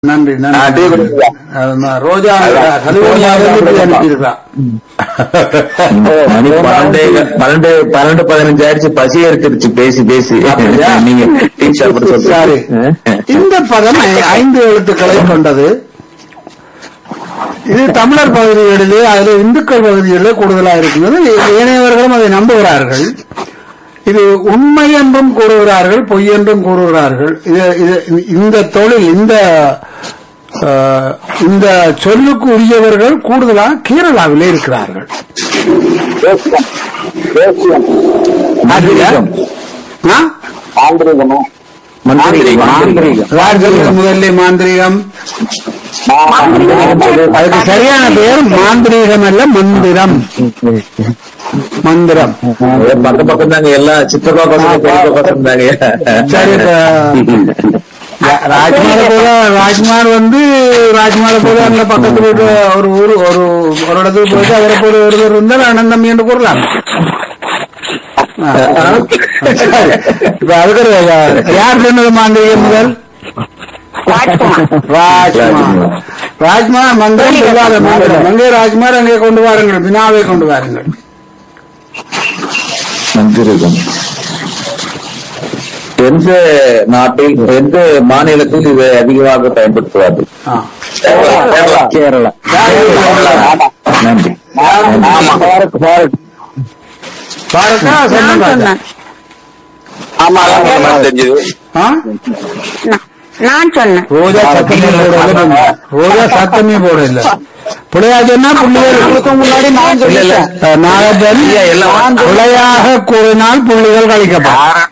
நன்றி ஆ, நன்றி டீ குடிச்சியா? அதுதான். ரோஜா கலிபோர்னியாவிலிருந்து அனுப்பியிருக்கா மணி பன்னெண்டு பன்னெண்டு பன்னெண்டு பதினஞ்சு ஆயிடுச்சு பசி எடுத்துருச்சு பேசி பேசி அப்படியா? நீங்க டீ சாப்பிட சரி சொல்லுங்க இந்த பதம் ஐ- ஐந்து எழுத்துக்களை கொண்டது இது தமிழர் பகுதிகளிலே அதில் இந்துக்கள் பகுதிகளிலே கூடுதலா இருக்கிறது ஏனையவர்களும் அதை நம்புகிறார்கள் இது உண்மை என்றும் கூறுகிறார்கள் பொய் என்றும் கூறுகிறார்கள் இது இது- இந்த தொழில் இந்த அஹ், இந்த சொல்லுக்கு உரியவர்கள் கூடுதலாக கேரளாவிலே இருக்கிறார்கள் மாந்திரீகம். ஆ? மாந்திரீகம். மாந்திரீகம். ராஜ்யம் முதல்ல மாந்திரிகம் அதுக்கு சரியான பெயர் மாந்திரீகம் அல்ல மந்திரம் மந்திரம் ஏ, பக்க பக்கம் தாங்க எல்லாம் சித்தப்பா பசங்க பெரியப்பா பசங்க தாங்க சரி இப்ப ரா- ராஜ்குமார போல ராஜ்குமார் வந்து ராஜ்குமார போல அந்த பக்கத்து வீட்டு ஒரு ஊர் ஒரு ஒரு இடத்துக்கு போயிட்டு அவரை போல ஒருவர் இருந்தால் அண்ணன் தம்பி என்று கூறலாம் ஆ, ஆ. சரி. இப்ப அதுக்கு ஒரு- யார் சொன்னது மாந்திரிகம் முதல் ராஜ்குமார் ராஜ்குமார் மந்திரம் இல்லாத மந்திரம் அங்கே ராஜ்குமார் அங்கே கொண்டு வாருங்கள் வினாவை கொண்டு வாருங்கள் மந்திரீகம் எந்த நாட்டில் எந்த மாநிலத்தில் இதை அதிகமாக பயன்படுத்துவார்கள் ஆ. கேரளா நன்றி பாரதா சொன்னேன் ராஜா. ஆ? நான் சொன்னேன் ரோஜா சத்தமே போடல ரோஜா சத்தமே போடல பிள்ளையா சொன்னா புள்ளிகள் முன்னாடி நான் இல்ல, இல்ல. நாகப்பன் இல்ல, எல்லாம் பிள்ளையாக கூறினால் புள்ளிகள் கழிக்கப்படும்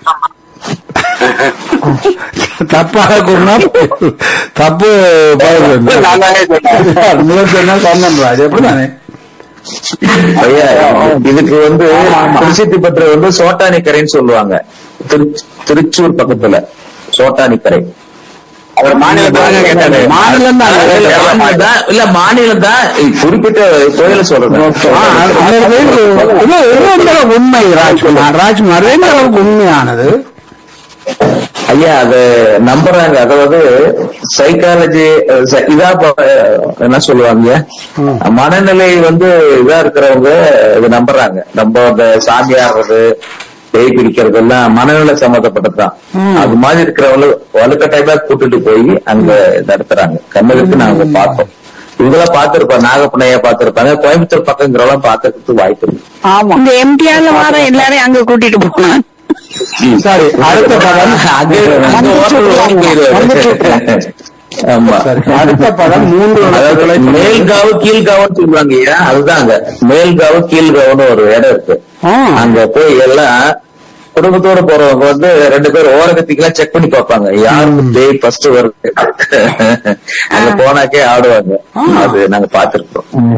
தப்பாக கூறினால் தப்பு பதில் முதல் சொன்னால் சொன்னேன் ராஜ் எப்படிதானே ஐயா, இதுக்கு வந்து பிரசித்தி பெற்ற வந்து சோட்டானிக்கரைன்னு சொல்லுவாங்க திரு- திருச்சூர் பக்கத்துல சோட்டானிக்கரை அவர் மாநிலம் தான். மாநிலம் தான் இல்ல மாநிலம் தான் குறிப்பிட்ட கோயில சொல்றேன் ஆ, அது- அது வந்து இது ரொம்ப உண்மை ராஜ்குமார் ராஜ்குமார் எந்த அளவுக்கு உண்மையானது ஐயா அது நம்புறாங்க அதாவது சைக்காலஜி இதா ப- என்ன சொல்லுவாங்க மனநிலை வந்து இதா இருக்கிறவங்க இது நம்புறாங்க நம்ம அந்த சாமி ஆடுறது பேய் பிடிக்கிறது எல்லாம் மனநிலை சம்மந்தப்பட்டதுதான் ம். அது மாதிரி இருக்கிறவங்க வலுக்கட்டாயமா கூட்டிட்டு போய் அங்க நடத்துறாங்க கண்ணுக்கு நாங்க பார்த்தோம் இவங்களாம் பார்த்திருப்பாங்க நாகப்பண்ணையா பார்த்திருப்பாங்க கோயம்புத்தூர் பக்கங்கிறவங்க பார்த்துக்கிறதுக்கு வாய்ப்பு இருக்கு இந்த எம்டிஆர்ல வர எல்லாரையும் அங்க கூட்டிட்டு போகணும் சரி அடுத்த பதம் அங்க அங்க ஓட்டல் ஓடி போயிருவாரு. ஆமா சரி அடுத்த பதம் மூன்று அதாவது எழுத்துக்களை மேல்காவு கீழ்காவுன்னு சொல்லுவாங்க ஐயா அதுதான் அங்க மேல்காவு கீழ்காவுன்னு ஒரு இடம் இருக்கு ஆ. அங்க போய் எல்லாம் குடும்பத்தோட போறவங்க வந்து ரெண்டு பேரும் ஓரகத்திக்கெல்லாம் செக் பண்ணி பார்ப்பாங்க யாருக்கு பேய் ஃபர்ஸ்ட் வருது அங்க போனாக்கே ஆடுவாங்க ஆ. அது நாங்க பாத்துருக்கோம்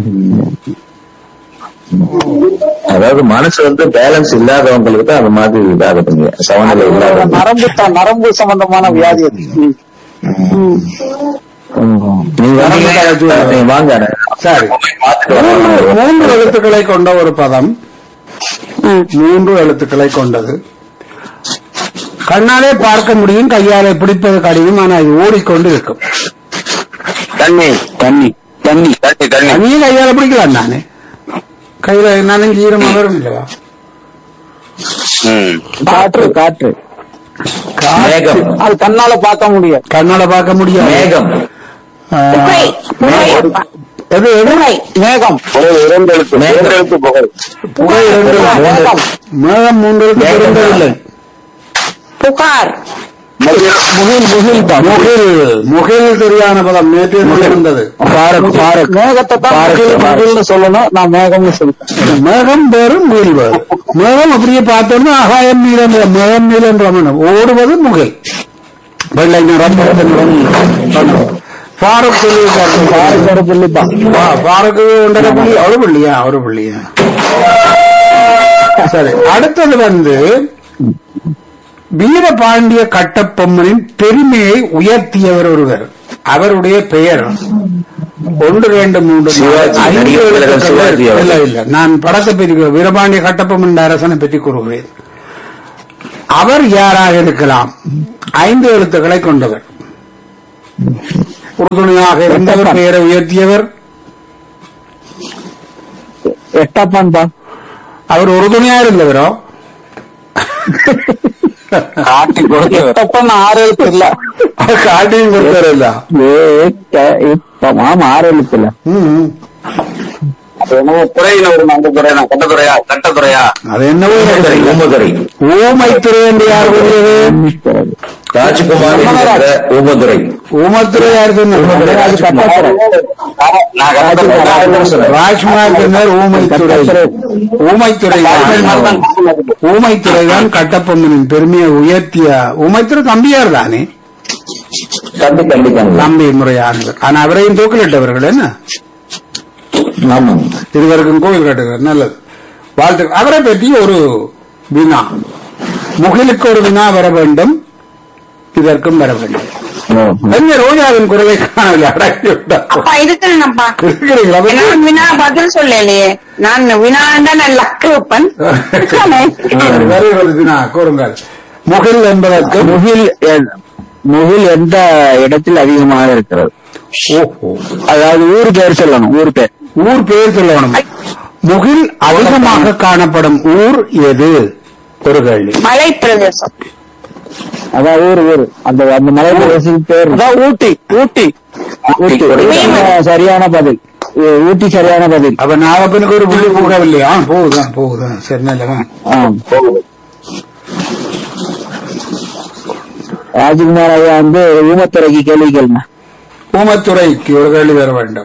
அதாவது மனசு வந்து பேலன்ஸ் இல்லாதவங்களுக்கு தான் அந்த மாதிரி இதாகுதுங்க சமநிலை இல்லாதவங்க நரம்பு தான் நரம்பு சம்பந்தமான வியாதி அது ம். நீங்க வந்தீங்கன்னா, நீங்க வாங்க சரி பார்த்துட்டு மூன்று வாங்க. மூன்று எழுத்துக்களை கொண்ட ஒரு பதம் ம். மூன்று எழுத்துக்களை கொண்டது கண்ணாலே பார்க்க முடியும் கையாலே பிடிப்பது கடினம் ஆனா இது ஓடிக்கொண்டு இருக்கும் தண்ணி தண்ணி தண்ணி தண்ணி தண்ணி தண்ணியும் கையால பிடிக்கலாம் தானே கையில நனைஞ்சு ஈரமாக வரும் இல்லவா காற்று காற்று மேகம் அது கண்ணால பார்க்க முடியாது கண்ணால பார்க்க முடியாது மேகம் ஆ, புகை புகை அப்பா. எது எது புகை மேகம் மேகம் புகை இரண்டு மேகம் மேகம் மூன்று எழுத்து மேகம். பொருந்தவில்லை புகார் முகில் முகில் தான் முகில் முகில் சரியான பதம் நேற்று இருந்தது பாரத் பாரத் மேகத்தை தான் முகில், முகில்னு சொல்லணும் நான் மேகம்னு சொல்லுவேன் மேகம் வேறு முகில் வேறு மேகம் அப்படியே பார்த்தோம்னா ஆகாயம் நீளம் மேகம் நீளம் ரமணம் ஓடுவது முகில் வெள்ளை நிறம் பழுத்த நிறம் ரமணம். ஃபாரூக் சொல்லியிருக்காரு புள்ளிதான் பா- ஃபாரூக்கு ஒன்றரை புள்ளி ஒரு புள்ளியா ஒரு புள்ளியா சரி அடுத்தது வந்து வீரபாண்டிய கட்டபொம்மனின் பெருமையை உயர்த்தியவர் ஒருவர் அவருடைய பெயர் ஒன்று ரெண்டு மூன்று நாலு, சிவாஜி, ஐந்து நடிகர் திலகம் எழுத்துக்கள் சிவாஜி அவர். இல்ல இல்ல நான் படத்தை பற்றி கூறு- வீரபாண்டிய கட்டபொம்மன் அரசனை பற்றி கூறுகிறேன் அவர் யாராக இருக்கலாம் ஐந்து எழுத்துக்களை கொண்டவர் உறுதுணையாக இருந்தவர் பெயரை உயர்த்தியவர் எட்டப்பான் பா அவர் உறுதுணையா இருந்தவரோ காட்டி கொடுத்தவர் எட்டப்பன் ஆறு எழுத்து இல்ல அவர் காட்டியும் கொடுத்தவர் இல்ல ஏ, க- இப்ப ஆமா ஆறு எழுத்து இல்ல ம். அது என்னவோ துறையில ஒரு நம்ப துறை கட்டத்துறையா கட்டத்துறையா அது என்னவோ ஊமதுரை ஊமதுரை ஊமைத்துறை என்று யார் கூறியது ராஜ்குமார் என்கிற ஊமதுரை ஊமத்துறை யார் சொன்னது அது கட்டத்துறை. நான் கட்டத்துறை சொன்னேன் ராஜ்குமார் சொன்னார் ஊமைத்துறை ஊமைத்துறை தான். ஊமைத்துறை தான் கட்டப்பொம்மனின் பெருமையை உயர்த்திய ஊமைத்துறை தம்பியார் தானே தம்பி கண்டிப்பாங்க தம்பி முறையானவர் ஆனா அவரையும் தூக்கிலிட்டவர்கள் என்ன ஆமா இருவருக்கும் கோவில் கட்டுகிறார் நல்லது வாழ்த்து அவரை பற்றி ஒரு வினா முகிலுக்கு ஒரு வினா வர வேண்டும் இதற்கும் வர வேண்டும் எங்க ரோஜாவின் குரலை காணவில்லை அடக்கி விட்டார். அப்பா இருக்கிறேன்ப்பா இருக்கிறீங்களா நான் வினா பதில் சொல்லலையே நான் வினா தான் நான் லக்கு வைப்பேன் வருகிறது வினா கூறுங்கள் முகில் என்பதற்கு முகில் எ- முகில் எந்த இடத்தில் அதிகமாக இருக்கிறது ஓஹோ அதாவது ஊர் பேர் சொல்லணும் ஊர் பேர் ஊர் பேர் சொல்லணும் முகில் அதிகமாக காணப்படும் ஊர் எது ஒரு கேள்வி மலை பிரதேசம் அதான் ஊர் ஊர் அந்த அந்த மலை பிரதேசத்துக்கு பேர் அதான் ஊட்டி ஊட்டி ஊட்டி ஊட்டி. சரியான பதில் ஊ- ஊட்டி சரியான பதில் அப்ப நாகப்பனுக்கு ஒரு புள்ளி போகவில்லையா போகுதான் போகுதான் சரி நல்லவா ஆம். ராஜ்குமார் ஐயா வந்து ஊமத்துறைக்கு கேள்வி கேளுங்க ஊமத்துறைக்கு ஒரு கேள்வி வர வேண்டும்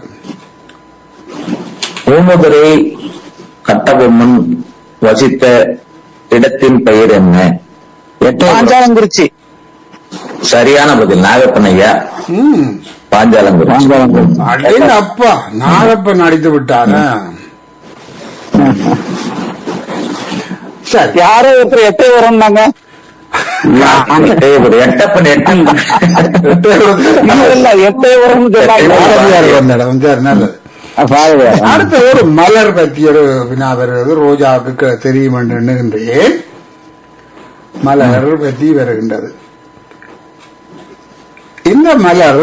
ஊமதுரை கட்டபொம்மன் வசித்த இடத்தின் பெயர் என்ன எட்டயபுரம். பாஞ்சாலங்குறிச்சி சரியான பதில் நாகப்பன் ஐயா ம் பாஞ்சாலங்குறிச்சி பாஞ்சாலங்குறிச்சி அடேங்க அப்பா நாகப்பன் அடித்து விட்டானா சரி யாரோ ஒருத்தர் எட்டை வரம்னாங்க எட்டயபுரம். எட்டப்பன் எட்டு இல்ல இல்ல எட்டை வரும் பாரதியார் வந்த இடம் சரி நல்லது சொன்னாங்க அடுத்த ஒரு மலர் பற்றி ஒரு வினா வருகிறது ரோஜாவுக்கு க- தெரியும் என்று எண்ணுகின்றேன் மலர் பற்றி வருகின்றது இந்த மலர்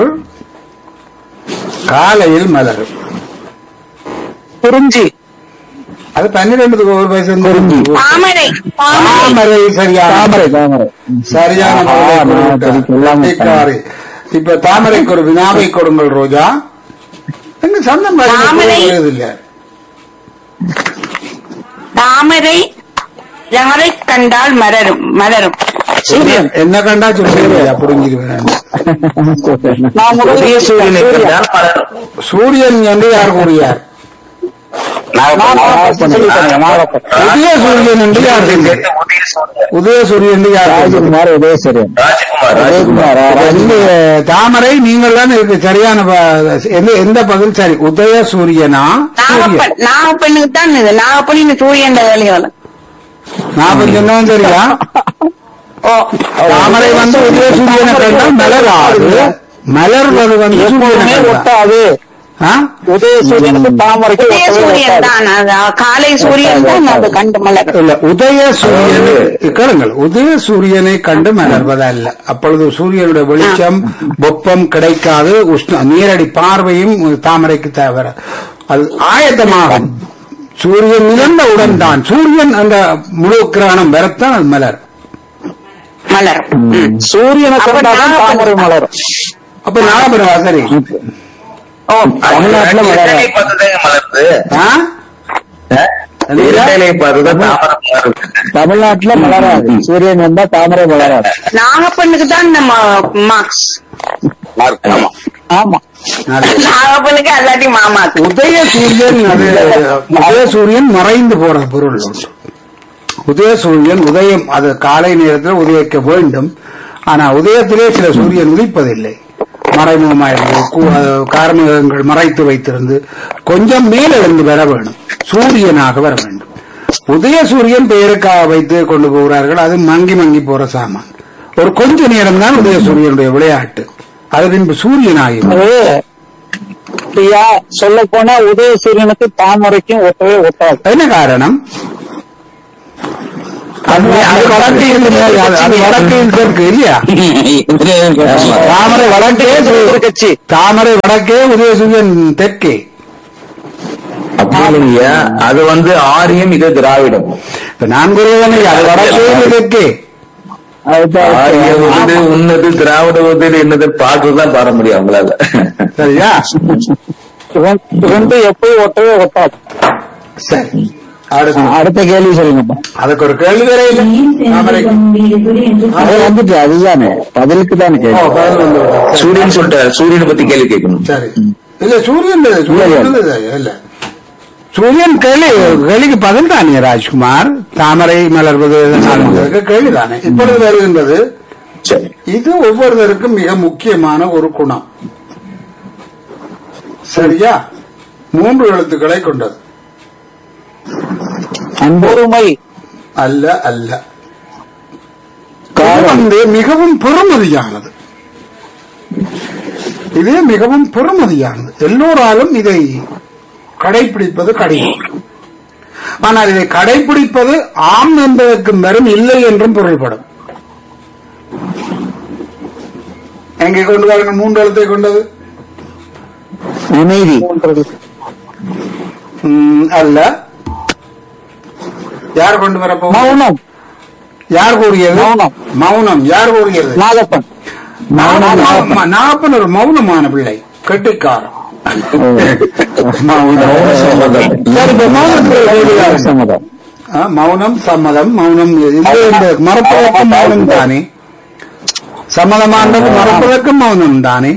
காலையில் மலரும் குறிஞ்சி அது பன்னிரெண்டுக்கு ஒரு வயசு குறிஞ்சி தாமரை தாமரை தாமரை சரியான தாமரை தாமரை சரியான ஆ, பதிலை நான் கொடுத்தார். சரி சொல்லாம கெட்டிக்காரி. இப்ப தாமரைக்கு ஒரு வினாவை கொடுங்கள் ரோஜா எங்க சந்தம் தாமரை. இல்ல தாமரை யாரை கண்டால் மலரும் மலரும் சூரியன் என்ன கண்டா சொல்லுங்க புரிஞ்சிருவேன் நான் புதிய முதல்ல சூரியனை சூரியன். கண்டால் மலரும். சூரியன் என்று யார் கூறியார் நாகப்பன். நாகப்பன் சொல்லிட்டாங்க, நாகப்பன். உதய சூரியன் என்று யார் சொன்னார்? உதய சூரியன். உதய சூரியன் என்று யார் சொன்னார்? ராஜகுமார் உதயசூரியன் ராஜ்குமார் ராஜகுமார் ராஜ்குமார் வந்து தாமரை நீங்கள் தான் இருக்கு சரியான ப- எந்த- எந்த பதில் சரி உதய சூரியனா சூரியன் நாகப்பன் நாகப்பனுக்கு தான் இது நாகப்பன் சூரியன் வேலையோல நான் சொன்னவன் சரியா ஓ தாமரை வந்து உதய சூரியனை கண்டால் மலராது மலர்வது வந்து சூரியனை எப்பவுமே கண்டால். ஒட்டாது ஆ? உதயசூரியனுக்கு தாமரைக்கு உதய ஒட்டவே சூரியன் ஒட்டாது. தான் அது காலை சூரியன் தான் அது கண்டு மலரும் இல்ல உதய சூரியனை கேளுங்கள் உதய சூரியனை கண்டு மலர்வதல்ல அப்பொழுது சூரியனுடைய வெளிச்சம் வெப்பம் கிடைக்காது உஷ்ண நேரடி பார்வையும் தாமரைக்கு தவிர அது ஆயத்தமாகும் சூரியன் நிகழ்ந்தவுடன் தான் சூரியன் அந்த முழு கிரகணம் வரத்தான் அது மலர் மலரும் ம். சூரியனை அப்ப கண்டாதான் நாகப்பன் தாமரை மலரும் அப்ப நாகபுரவா சரி ஓ தமிழ்நாட்டுல மலராது. இரட்டைலை பார்த்துதாங்க மலருது ஆ? இரட்டைலை பார்த்துதான் தாமரை மலருது தமிழ்நாட்டுல மலராது சூரியன் வந்தா தாமரை மலராது நாகப்பனுக்கு தான் நம்ம மார்க்ஸ் ஆமா. ஆமா நல்லது. நாகப்பனுக்கு அல்லாட்டி மாமாக்கு உதய சூரியன் அது உதய சூரியன் மறைந்து போற பொருள் உண்டு. உதய சூரியன் உதயம் அது காலை நேரத்தில் உதயிக்க வேண்டும் ஆனா உதயத்திலே சில சூரியன் உதிப்பதில்லை மறைமுகமாயிருந்து கு- அஹ் கார்மிகங்கள் மறைத்து வைத்திருந்து கொஞ்சம் மேலிருந்து வர வேண்டும் சூரியனாக வர வேண்டும் உதய சூரியன் பெயருக்காக வைத்து கொண்டு போகிறார்கள் அது மங்கி மங்கி போற சாமான் ஒரு கொஞ்ச நேரம் தான் உதய சூரியனுடைய விளையாட்டு அது பின்பு சூரியனாகி அது ஐயா சொல்ல போனா உதய சூரியனுக்கு தாமரைக்கும் ஒட்டவே ஒட்டாது என்ன காரணம் அது அது வடக்கையில் இல்லை, அது- அது வடக்கையில் தெற்கு இல்லையா தாமரை வடக்கே ஒரு கட்சி தாமரை வடக்கே உதயசூரியன் தெற்கே அப்படி இல்லைங்கய்யா அது வந்து ஆரியம் இது திராவிடம் இப்ப நான் கூறுவதனை அது வடக்கே இது தெற்கே ஆரியம் வந்து உன்னது திராவிட வந்து என்னது பார்த்துதான் பாட முடியும் அவங்களால சரியா ரெண்டு எப்பயும் ஒட்டவே ஒட்டாது சரி அடுத்து அடுத்த கேள்வி சொல்லுங்கப்பா அதுக்கு ஒரு கேள்வி வேற இல்லை தாமரை அது வந்துட்டு அதுதானே பதிலுக்கு தானே ஓ, கேள்வி பதில் வந்து விட்டது. சரி. சூரியன் சொல்லிட்டு சூரியனை பத்தி கேள்வி கேட்கணும் சரி இல்ல சூரியன் இல்ல, சூரியன் இல்ல, இல்ல சூரியன் கேள்வி கேள்விக்கு பதில் தானே ராஜ்குமார் தாமரை மலர்வது என்பதற்கு கேள்வி தானே இப்பொழுது வருகின்றது சரி இது ஒவ்வொருவருக்கும் மிக முக்கியமான ஒரு குணம் சரியா மூன்று எழுத்துக்களை கொண்டது பொறுமை அல்ல அல்ல இது வந்து மிகவும் பெருமதியானது இது மிகவும் பெருமதியானது எல்லோராலும் இதை கடைபிடிப்பது கடினம் ஆனால் இதை கடைபிடிப்பது ஆம் என்பதற்கு வெறும் இல்லை என்றும் பொருள்படும் எங்கே கொண்டு வரணும் மூன்று எழுத்தை கொண்டது அமைதி ம், அல்ல யார் கொண்டு வரப்போ மௌனம் யார் கூறியது மௌனம். மௌனம் யார் கூறியது நாகப்பன் மௌனம். நாகப்பன் ஒரு மௌனமான பிள்ளை கெட்டிக்காரன் மௌனம். சரி, இப்ப மௌனத்துக்கு கேள்வியாக. சம்மதம் ஆ, மௌனம் சம்மதம் மௌனம் இது இந்த மறப்பதற்கும் மௌனம் தானே சம்மதமானது மறப்பதற்கும் மௌனம் தானே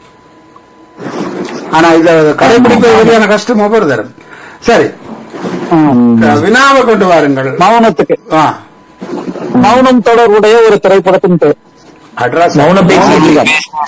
ஆனா இத கடைபிடிப்பது வழியான கஷ்டம் ஒவ்வொரு தரும் சரி வினாவை கொண்டு வாருங்கள் மௌனத்துக்கு ஆ, மௌனம் தொடர்புடைய ஒரு திரைப்படத்தின் பேர் அட்ரஸ் மௌனம் பேசியது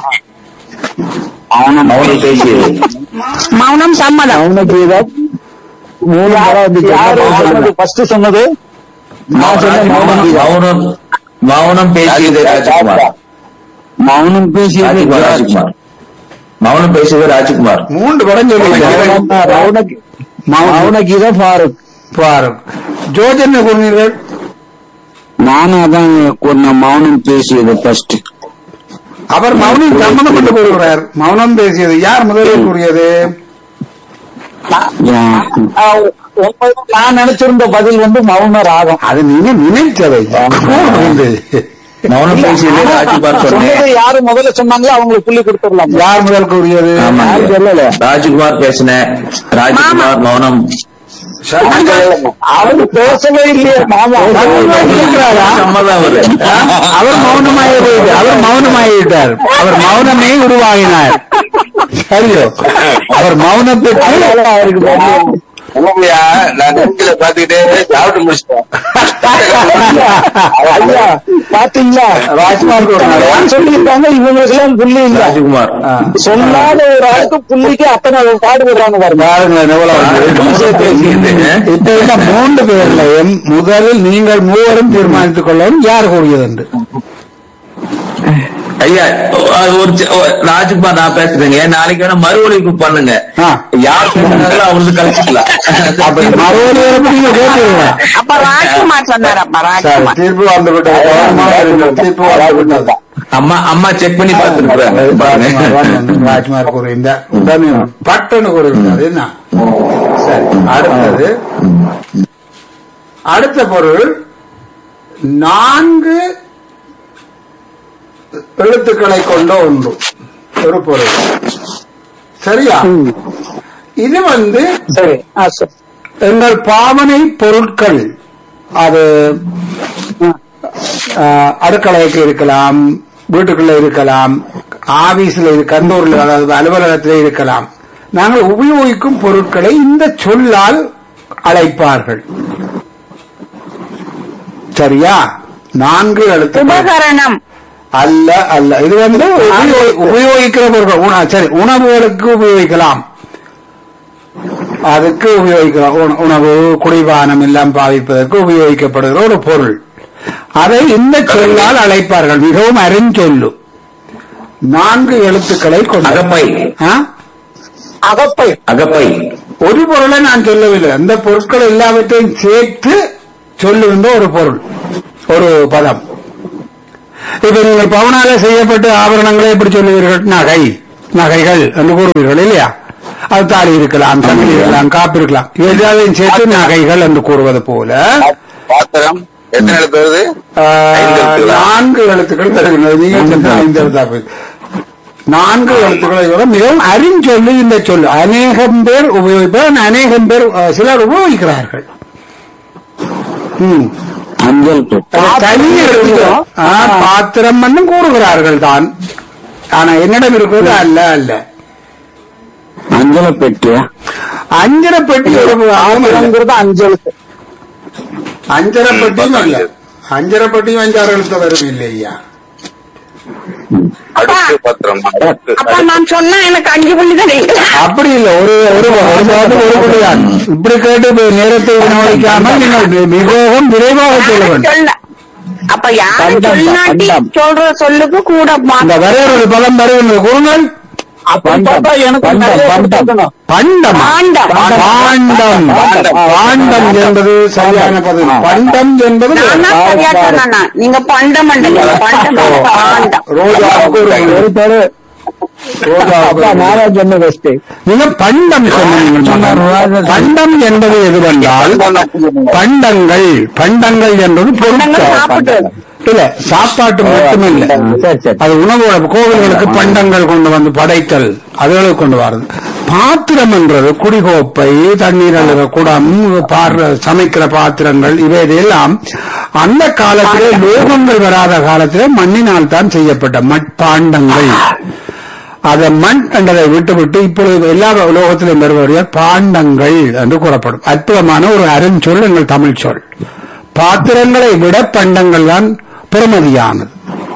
மௌனம் பேசியது மௌனம் சம்மதம் மௌன கீதம் மூணு முறை வந்துச்சு. யாரு சொன்னது ஃபர்ஸ்ட் சொன்னது நான் சொன்னேன் மௌனம் கீதம் மௌனம் மௌனம் பேசியது ராஜ்குமார் மௌனம் பேசியது ராஜ்குமார் ராஜ்குமார் மௌனம் பேசியது ராஜ்குமார் மூன்று படம் சொல்லுங்க மௌன மௌன கீதம் ஃபாரூக் பாருங்க ஜோஜ் என்ன கூறினீர்கள் நானும் அதான் கொஞ்சம் மௌனம் பேசியது ஃபர்ஸ்ட் அவர் மௌனம் சம்மதம் கொண்டு கூறுகிறார் மௌனம் பேசியது யார் முதலில் கூறியது நான் நினைச்சிருந்த பதில் வந்து மௌன ராகம் அது நீங்க நினைச்சதை கூறுகிறது. மௌனம் பேசியது ராஜ்குமார் சொன்னேன் சொன்னதை யாரு முதல்ல சொன்னாங்களோ அவங்களுக்கு புள்ளி கொடுத்துடலாம் யார் முதல் கூறியது ஆமா. யாரும் சொல்லல ராஜ்குமார் பேசினேன் ராஜ்குமார் மௌனம் அவரு பேசவே இல்லையே மாமா இருக்கிறாரா? சம்மதம் அவரு அவர் மௌனமாகி அவர் மௌனமாகிவிட்டார் அவர் மௌனமே உருவாகினார் சரியோ அவர் மௌனத்துக்கு அவருக்கு பதில் உண்மையா நான் நெஞ்சில பாத்துக்கிட்டே சாப்பிட்டு முடிச்சிட்டேன் ஐயா பாத்தீங்களா ராஜ்குமார் கூறினார் யார் சொல்லியிருக்காங்க இவங்களுக்கு எல்லாம் புள்ளி இல்ல ராஜ்குமார் ஆ. சொல்லாத ஒரு ஆளுக்கு புள்ளிக்கு அத்தனை பாடுபடுறாங்க பாருங்க பாருங்களேன் எவ்வளவு பேசியது இப்ப இந்த மூன்று பேர்லையும் முதலில் நீங்கள் மூவரும் தீர்மானித்துக் கொள்ளவும் யார் கூறியது என்று ஐயா அது ஒரு சி- ஒ- ராஜ்குமார் நான் பேசுறேங்க நாளைக்கு வேணா மறு ஒழிப்பு பண்ணுங்க ஆ. யார் பேசுனாங்களோ அவங்களுக்கு கழிச்சுக்கலாம் அப்ப மறுபடியும் நீங்க கேட்டீங்களா அப்ப ராஜ்குமார் சொன்னார் அப்ப சரி ராஜ்குமார் தீர்ப்பு வந்து விட்டது கவனமாக இருங்கள். தீர்ப்பு வந்து விட்டது அம்மா அம்மா செக் பண்ணி பார்த்துருக்காங்க ராஜ்குமார் வந்து- ராஜ்குமார் கூறுகின்ற உடனே பட்டுன்னு கூறுகின்றார் என்ன சரி அடுத்தது அடுத்த பொருள் நான்கு எழுத்துக்களை கொண்ட ஒன்று ஒரு பொருள் சரியா இது வந்து சரி ஆ, சரி. எங்கள் பாவனை பொருட்கள் அது அஹ், அடுக்கலைக்கு இருக்கலாம் வீட்டுக்குள்ள இருக்கலாம் ஆபீஸ்ல இரு கந்தூர்ல அதாவது அலுவலகத்தில் இருக்கலாம் நாங்கள் உபயோகிக்கும் பொருட்களை இந்த சொல்லால் அழைப்பார்கள் சரியா நான்கு எழுத்து உபகரணம் அல்ல அல்ல இது வந்து உபயோ- உபயோகிக்கிற பொருட்கள் உண- சரி உணவுகளுக்கு உபயோகிக்கலாம் அதுக்கு உபயோகிக்கலாம் உண- உணவு குடிபானம் எல்லாம் பாவிப்பதற்கு உபயோகிக்கப்படுகிற ஒரு பொருள் அதை இந்த சொல்லால் அழைப்பார்கள் மிகவும் அருஞ்சொல்லு நான்கு எழுத்துக்களை கொண்ட அகப்பை ஆ? அகப்பை அகப்பை ஒரு பொருளை நான் சொல்லவில்லை அந்த பொருட்கள் எல்லாவற்றையும் சேர்த்து சொல்லுகின்ற ஒரு பொருள் ஒரு பதம் இப்ப நீங்கள் பவுனால செய்யப்பட்ட ஆபரணங்களை எப்படி சொல்லுவீர்கள் நகை நகைகள் என்று கூறுவீர்கள் இல்லையா அது தாலி இருக்கலாம் சங்கிலி இருக்கலாம் காப்பு இருக்கலாம் எல்லாத்தையும் சேர்த்து நகைகள் என்று கூறுவது போல பாத்திரம் எத்தனை எழுத்து வருது ஆஹ், ஐந்து எழுத்துக்களா? நான்கு எழுத்துக்கள் தருகின்றது நீங்கள் சொன்ன ஐந்து எழுத்தா போயிடுது. நான்கு எழுத்துக்களை விட மிகவும் அறிஞ்சொல்லு இந்த சொல்லு அநேகம் பேர் உபயோகிப்பார் அநேகம் பேர் அஹ், சிலர் உபயோகிக்கிறார்கள் ம். அஞ்சல் பெட்டி அது தனி எடுத்துக்கிறோம். ஆ, பாத்திரம் என்னும் கூறுகிறார்கள் தான் ஆனா என்னிடம் இருக்கிறது அல்ல அல்ல அஞ்சல பெட்டியா அஞ்சரை பெட்டி ஒரு ஆமல்ல. ஆங்கிலங்கிறது அஞ்சல் அஞ்சரை ம், பெட்டியும் பத்து அல்ல அஞ்சு. அஞ்சரை பெட்டியும் அஞ்சாறு எழுத்து வரும் இல்லையா அடுக்கு பத்திரம் அடுக்கு அப்ப நான் சொன்னா எனக்கு அஞ்சு புள்ளி தான் அப்படி இல்ல ஒரு ஒரு ஒரு மாதம் ஒரு புள்ளிதான் இப்படி கேட்டு இப்ப நேரத்தை வினவடிக்காமல் நீங்கள் மிகவும் விரைவாக சொல்ல வேண்டும் சொல்ல அப்ப யாரு பண்டம், சொல்லாட்டி பண்டம். சொல்ற சொல்லுக்கு கூட இந்த மாத்த வரையறை பதம் வருகின்ற கூறுங்கள் அப்படி பார்த்தா எனக்கு நிறைய கொடுத்துருக்கணும். பண்டம் பாண்டம். பாண்டம் பாண்டம் என்பது சரியான பதம் பண்டம் என்பது நான் தான் சரியா சொன்னா நீங்க பண்டம் பண்டம் பாண்டம் ரோஜாவுக்கு ஒரு ஒரு பேரு ரோஜாவுக்கு அப்பா ஒரு நானே சொன்ன பெஸ்ட் நீங்க பண்டம் சொன்னீங்க பண்டம் என்பது எதுவென்றால் பண்டங்கள் பண்டங்கள் என்பது பண்டங்கள் பொருட்கள் சாப்பிடுறது. இல்ல சாப்பாட்டு மட்டுமில்ல சரி சரி அது உணவோட கோவில்களுக்கு பண்டங்கள் கொண்டு வந்து படைத்தல் அதுகளை கொண்டு வரது பாத்திரம் என்றது குடிகோப்பை தண்ணீர் அழுக குடம் பாடுற சமைக்கிற பாத்திரங்கள் இவை எல்லாம் அந்த காலத்திலே லோகங்கள் வராத காலத்திலே மண்ணினால் தான் செய்யப்பட்ட மட்பாண்டங்கள் அதை மண் என்றதை விட்டுவிட்டு இப்பொழுது எல்லா உலோகத்திலும் வருவதையால் பாண்டங்கள் என்று கூறப்படும் அற்புதமான ஒரு அருஞ்சொல் எங்கள் தமிழ் சொல் பாத்திரங்களை விட பண்டங்கள் தான் பெருமதியானது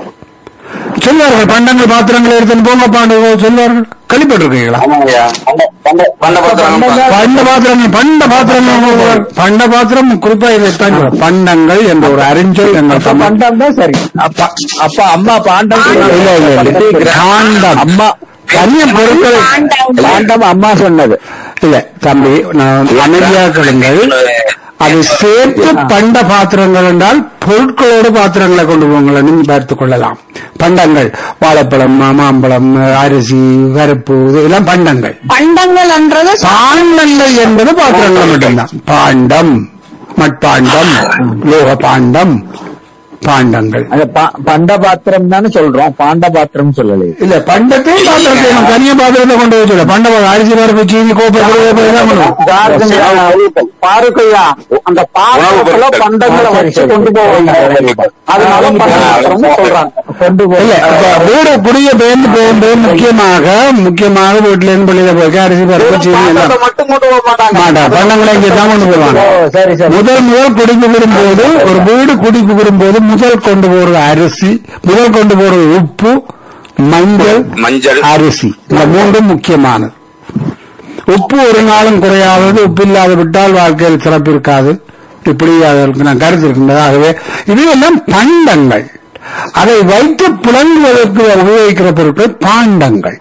சொல்வார்கள் பண்டங்கள் பாத்திரங்களை எடுத்துன்னு போங்க பாண்டு சொல்வார்கள் கழிப்பட்டிருக்கீங்களா ஆமாங்கய்யா பண்ட பண்ட பண்ட பத்திரம் பண்ட பாத்திரங்கள் பண்ட பாத்திரங்கள் பண்ட பாத்திரம் குறிப்பா இதைத்தான் சொல்றோம். பண்டங்கள் என்ற ஒரு அறிஞ்சொல் எங்கள் தமிழ் பண்டம் தான் சரி அப்பா அப்பா அம்மா பாண்டம் இல்ல, இல்ல, இல்ல. பாண்டம். அம்மா தனிய பொருட்களை பாண்டம் பாண்டம் அம்மா சொன்னது இல்ல தம்பி நான் அமைதியா கேளுங்கள் அது சேர்த்து பண்ட பாத்திரங்கள் என்றால் பொருட்களோடு பாத்திரங்களை கொண்டு போங்களை நீங்கள் பார்த்துக் கொள்ளலாம் பண்டங்கள் வாழைப்பழம் மா- மாம்பழம் அரிசி பருப்பு இதெல்லாம் பண்டங்கள் பண்டங்கள் என்றது பாண்டங்கள் என்பது பாத்திரங்கள் மட்டும்தான் பாண்டம் மட்பாண்டம் லோக பாண்டம் பாண்டங்கள் அந்த பா- பண்ட பாத்திரம் தானே சொல்றோம் பாண்ட பாத்திரம் சொல்லலையே இல்ல பண்டத்தையும் பாத்திரத்தையும் நம்ம தனியா பாத்திரத்தை கொண்டு போய் சொல்ல பண்ட பாத்திரம், அரிசி பருப்பு சீனி கோப்பை கோப்பை எல்லாம் பண்ணுவோம். பாருக்கையா அந்த பாத்திரத்துல பண்டங்களை வச்சு கொண்டு போவாங்க அதனால பண்ட பாத்திரம்னு சொல்றாங்க கொண்டு இல்ல போய் இப்ப வீடு புதிய பேருந்து போகும்போது முக்கியமாக முக்கியமாக வீட்டுல இருந்து வெளியில போய் அரிசி பருப்பு சீனி எல்லாம் மட்டும் கொண்டு போக மாட்டாங்க மாட்டான் பண்டங்களை இங்கே தான் கொண்டு போவாங்க ஓ, சரி சரி முதல் முதல் குடிப்பு விடும்போது ஒரு வீடு குடிப்பு விடும்போது முதல் கொண்டு போறது அரிசி முதல் கொண்டு போறது உப்பு மஞ்சள் மஞ்சள் அரிசி இந்த மூன்றும் முக்கியமானது உப்பு ஒரு நாளும் குறையாதது உப்பு இல்லாது விட்டால் வாழ்க்கையில் சிறப்பு இருக்காது இப்படி அதற்கு நான் கருத்து இருக்கின்றது ஆகவே இவையெல்லாம் பண்டங்கள் அதை வைத்து புழங்குவதற்கு உபயோகிக்கிற பொருட்கள் பாண்டங்கள்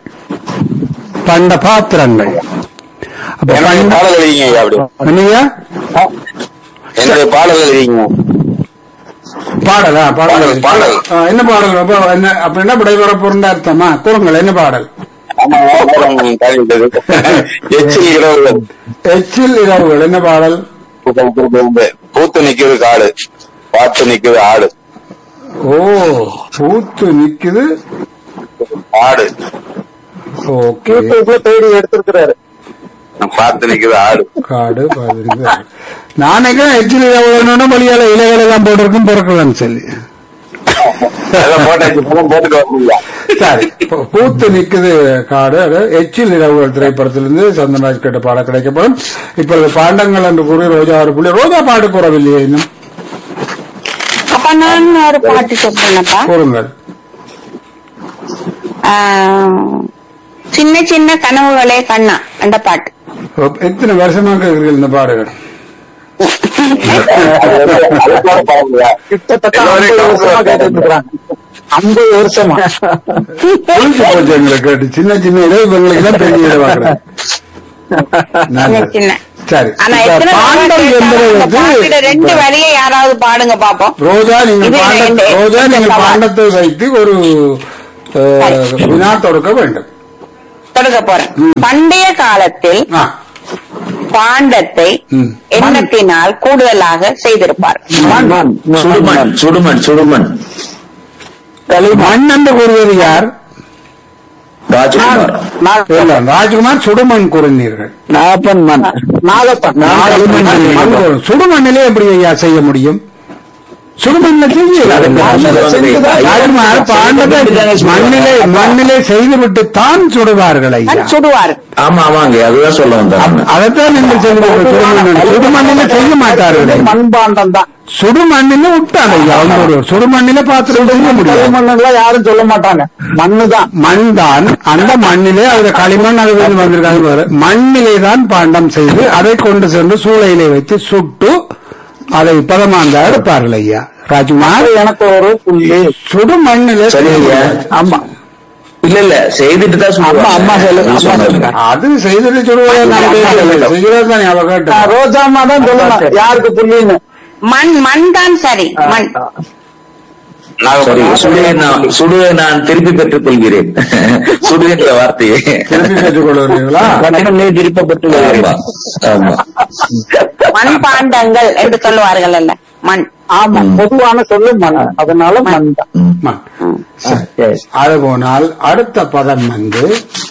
பண்ட பாத்திரங்கள் அப்ப என்னுடைய பண்ட பாடல் எழுதிங்க ஐயா அப்படி என்னையா என்னுடைய பாடல் எழுதிங்க பாடலா பாடல் பாடல், பாடல். ஆ, என்ன பாடல் அப்ப என்ன அப்ப என்ன விடைபெற பொருண்ட அர்த்தமா கூறுங்கள் என்ன பாடல் ஆமா நேரம் தாண்டிட்டது. எச்சில் இரவுகள் எச்சில் இரவுகள் என்ன பாடல் பூத்து நிக்குது காடு பார்த்து நிக்குது ஆடு ஓ பூத்து நிக்குது ஆடு ஓகே யூடியூப்ல தேடி எடுத்திருக்கிறாரு பார்த்து நிக்குது ஆடு காடு பதினஞ்சு நாளைக்கு எச்சில் இரவுகள்னு வழியால இலைகள் எல்லாம் போட்டிருக்கும் பிறக்கலாம் சொல்லி அதெல்லாம் போட்டாச்சு பணம் போட்டுட்டு வரீங்களா சரி இப்போ பூத்து நிக்குது காடு அது எச்சில் இரவுகள் திரைப்படத்திலிருந்து சந்தனராஜ் கேட்ட பாடம் கிடைக்கப்படும் இப்பொழுது பாண்டங்கள் என்று கூறி ரோஜா ஒரு புள்ளி ரோஜா பாட்டு கூறவில்லையே இன்னும் அப்ப நான் ஒரு பாட்டு சொல்றேன்ப்பா கூறுங்கள் ஆஹ், சின்ன சின்ன கனவுகளே கண்ணா அந்த பாட்டு எத்தனை வருஷமா கேட்கிறீர்கள் இந்த பாடுகள் கிட்டத்தட்ட ஐம்பது வருஷமா கேட்டுட்டு இருக்கிறாங்க ஐம்பது வருஷமா புரிஞ்சு போச்சு எங்களை கேட்டு சின்ன சின்ன இடம் இவங்களுக்கு தான் பெரிய இடம் பார்க்கிறேன் சின்ன சின்ன சரி ஆனா இப்ப எத்தனை தடவை பாண்டம் என்பது கேட்டாலும் இந்த பாட்டுல வந்து ரெண்டு வரியை யாராவது பாடுங்க பாப்போம் ரோஜா நீங்கள் இது பாண்ட இந்த- ரோஜா இந்த நீங்கள் சவால். பாண்டத்தை வைத்து ஒரு அஹ், வினா தொடுக்க வேண்டும் தொடங்க போறேன் பண்டைய காலத்தில் ஆ, பாண்டத்தை ம். எண்ணத்தினால் கூடுதலாக செய்திருப்பார் சுடுமண் சுடுமண் சுடுமண் மண் என்று கூறுவது யார் ராஜ்குமார் இல்ல, ராஜ்குமார் சுடுமண் கூறினீர்கள் நாகப்பன் மண் நாகப்பன் சுடுமண் மண் கூறு- சுடுமண்ணிலே எப்படி ஐயா செய்ய முடியும் சுடுமண்ணில செய்யலாம் ராஜ்குமார் பாண்டத்தை மண்ணிலே மண்ணிலே செய்துவிட்டு தான் சுடுவார்கள் ஐயா சுடுவார் ஆமா ஆமாங்க அதுதான் சொல்ல வந்தேன் அதைத்தான் நீங்கள் செய்வீர்கள் சுடுமண்ணில் சுடுமண்ணில செய்ய மாட்டார்கள் மண்பாண்டம் தான் சுடுமண்ணில விட்டாங்க ஐயா அவங்க ஒரு சுடுமண்ணில பாத்திரம் செய்ய முடியும் களிமண்ணுல யாரும் சொல்ல மாட்டாங்க மண்ணு தான் மண் தான் அந்த மண்ணிலே அதுல களிமண் அது வந்து வந்திருக்காங்க பாரு. மண்ணிலே தான் பாண்டம் செய்து அதை கொண்டு சென்று சூளையிலே வைத்து சுட்டு அதை பதமாந்தா எடுப்பார்கள் ஐயா ராஜ்குமார் எனக்கு ஒரு புள்ளி சுடு மண்ணிலே சரிங்க ஆமா இல்ல இல்ல செய்துட்டு தான் அம்மா, அம்மா சொல்லு, அம்மா சொல்லுவாங்க சொல்லுங்க. அது செய்துட்டு சுடுவதை நான் கேட்கவில்லை. செய்கிறது தான் அவ கேட்டேன் ரோஜா அம்மா தான் சொல்லணும் யாருக்கு புள்ளின்னு மண் மண் தான் சரி மண் சரி சுடுவே நான் சுடுவே நான் திருப்பி பெற்றுக் கொள்கிறேன் சுடுவேன்ற வார்த்தையை திருப்பி பெற்றுக் கொள்வீர்களா திருப்பப்பட்டு ஆமா ஆமா மண் பாண்டங்கள் என்று சொல்லுவார்கள் அல்ல மண் ஆமா பொதுவான சொல்லு மண் அதனால மண் தான் ம். மண். சரி. அது போனால் அடுத்த பதம் வந்து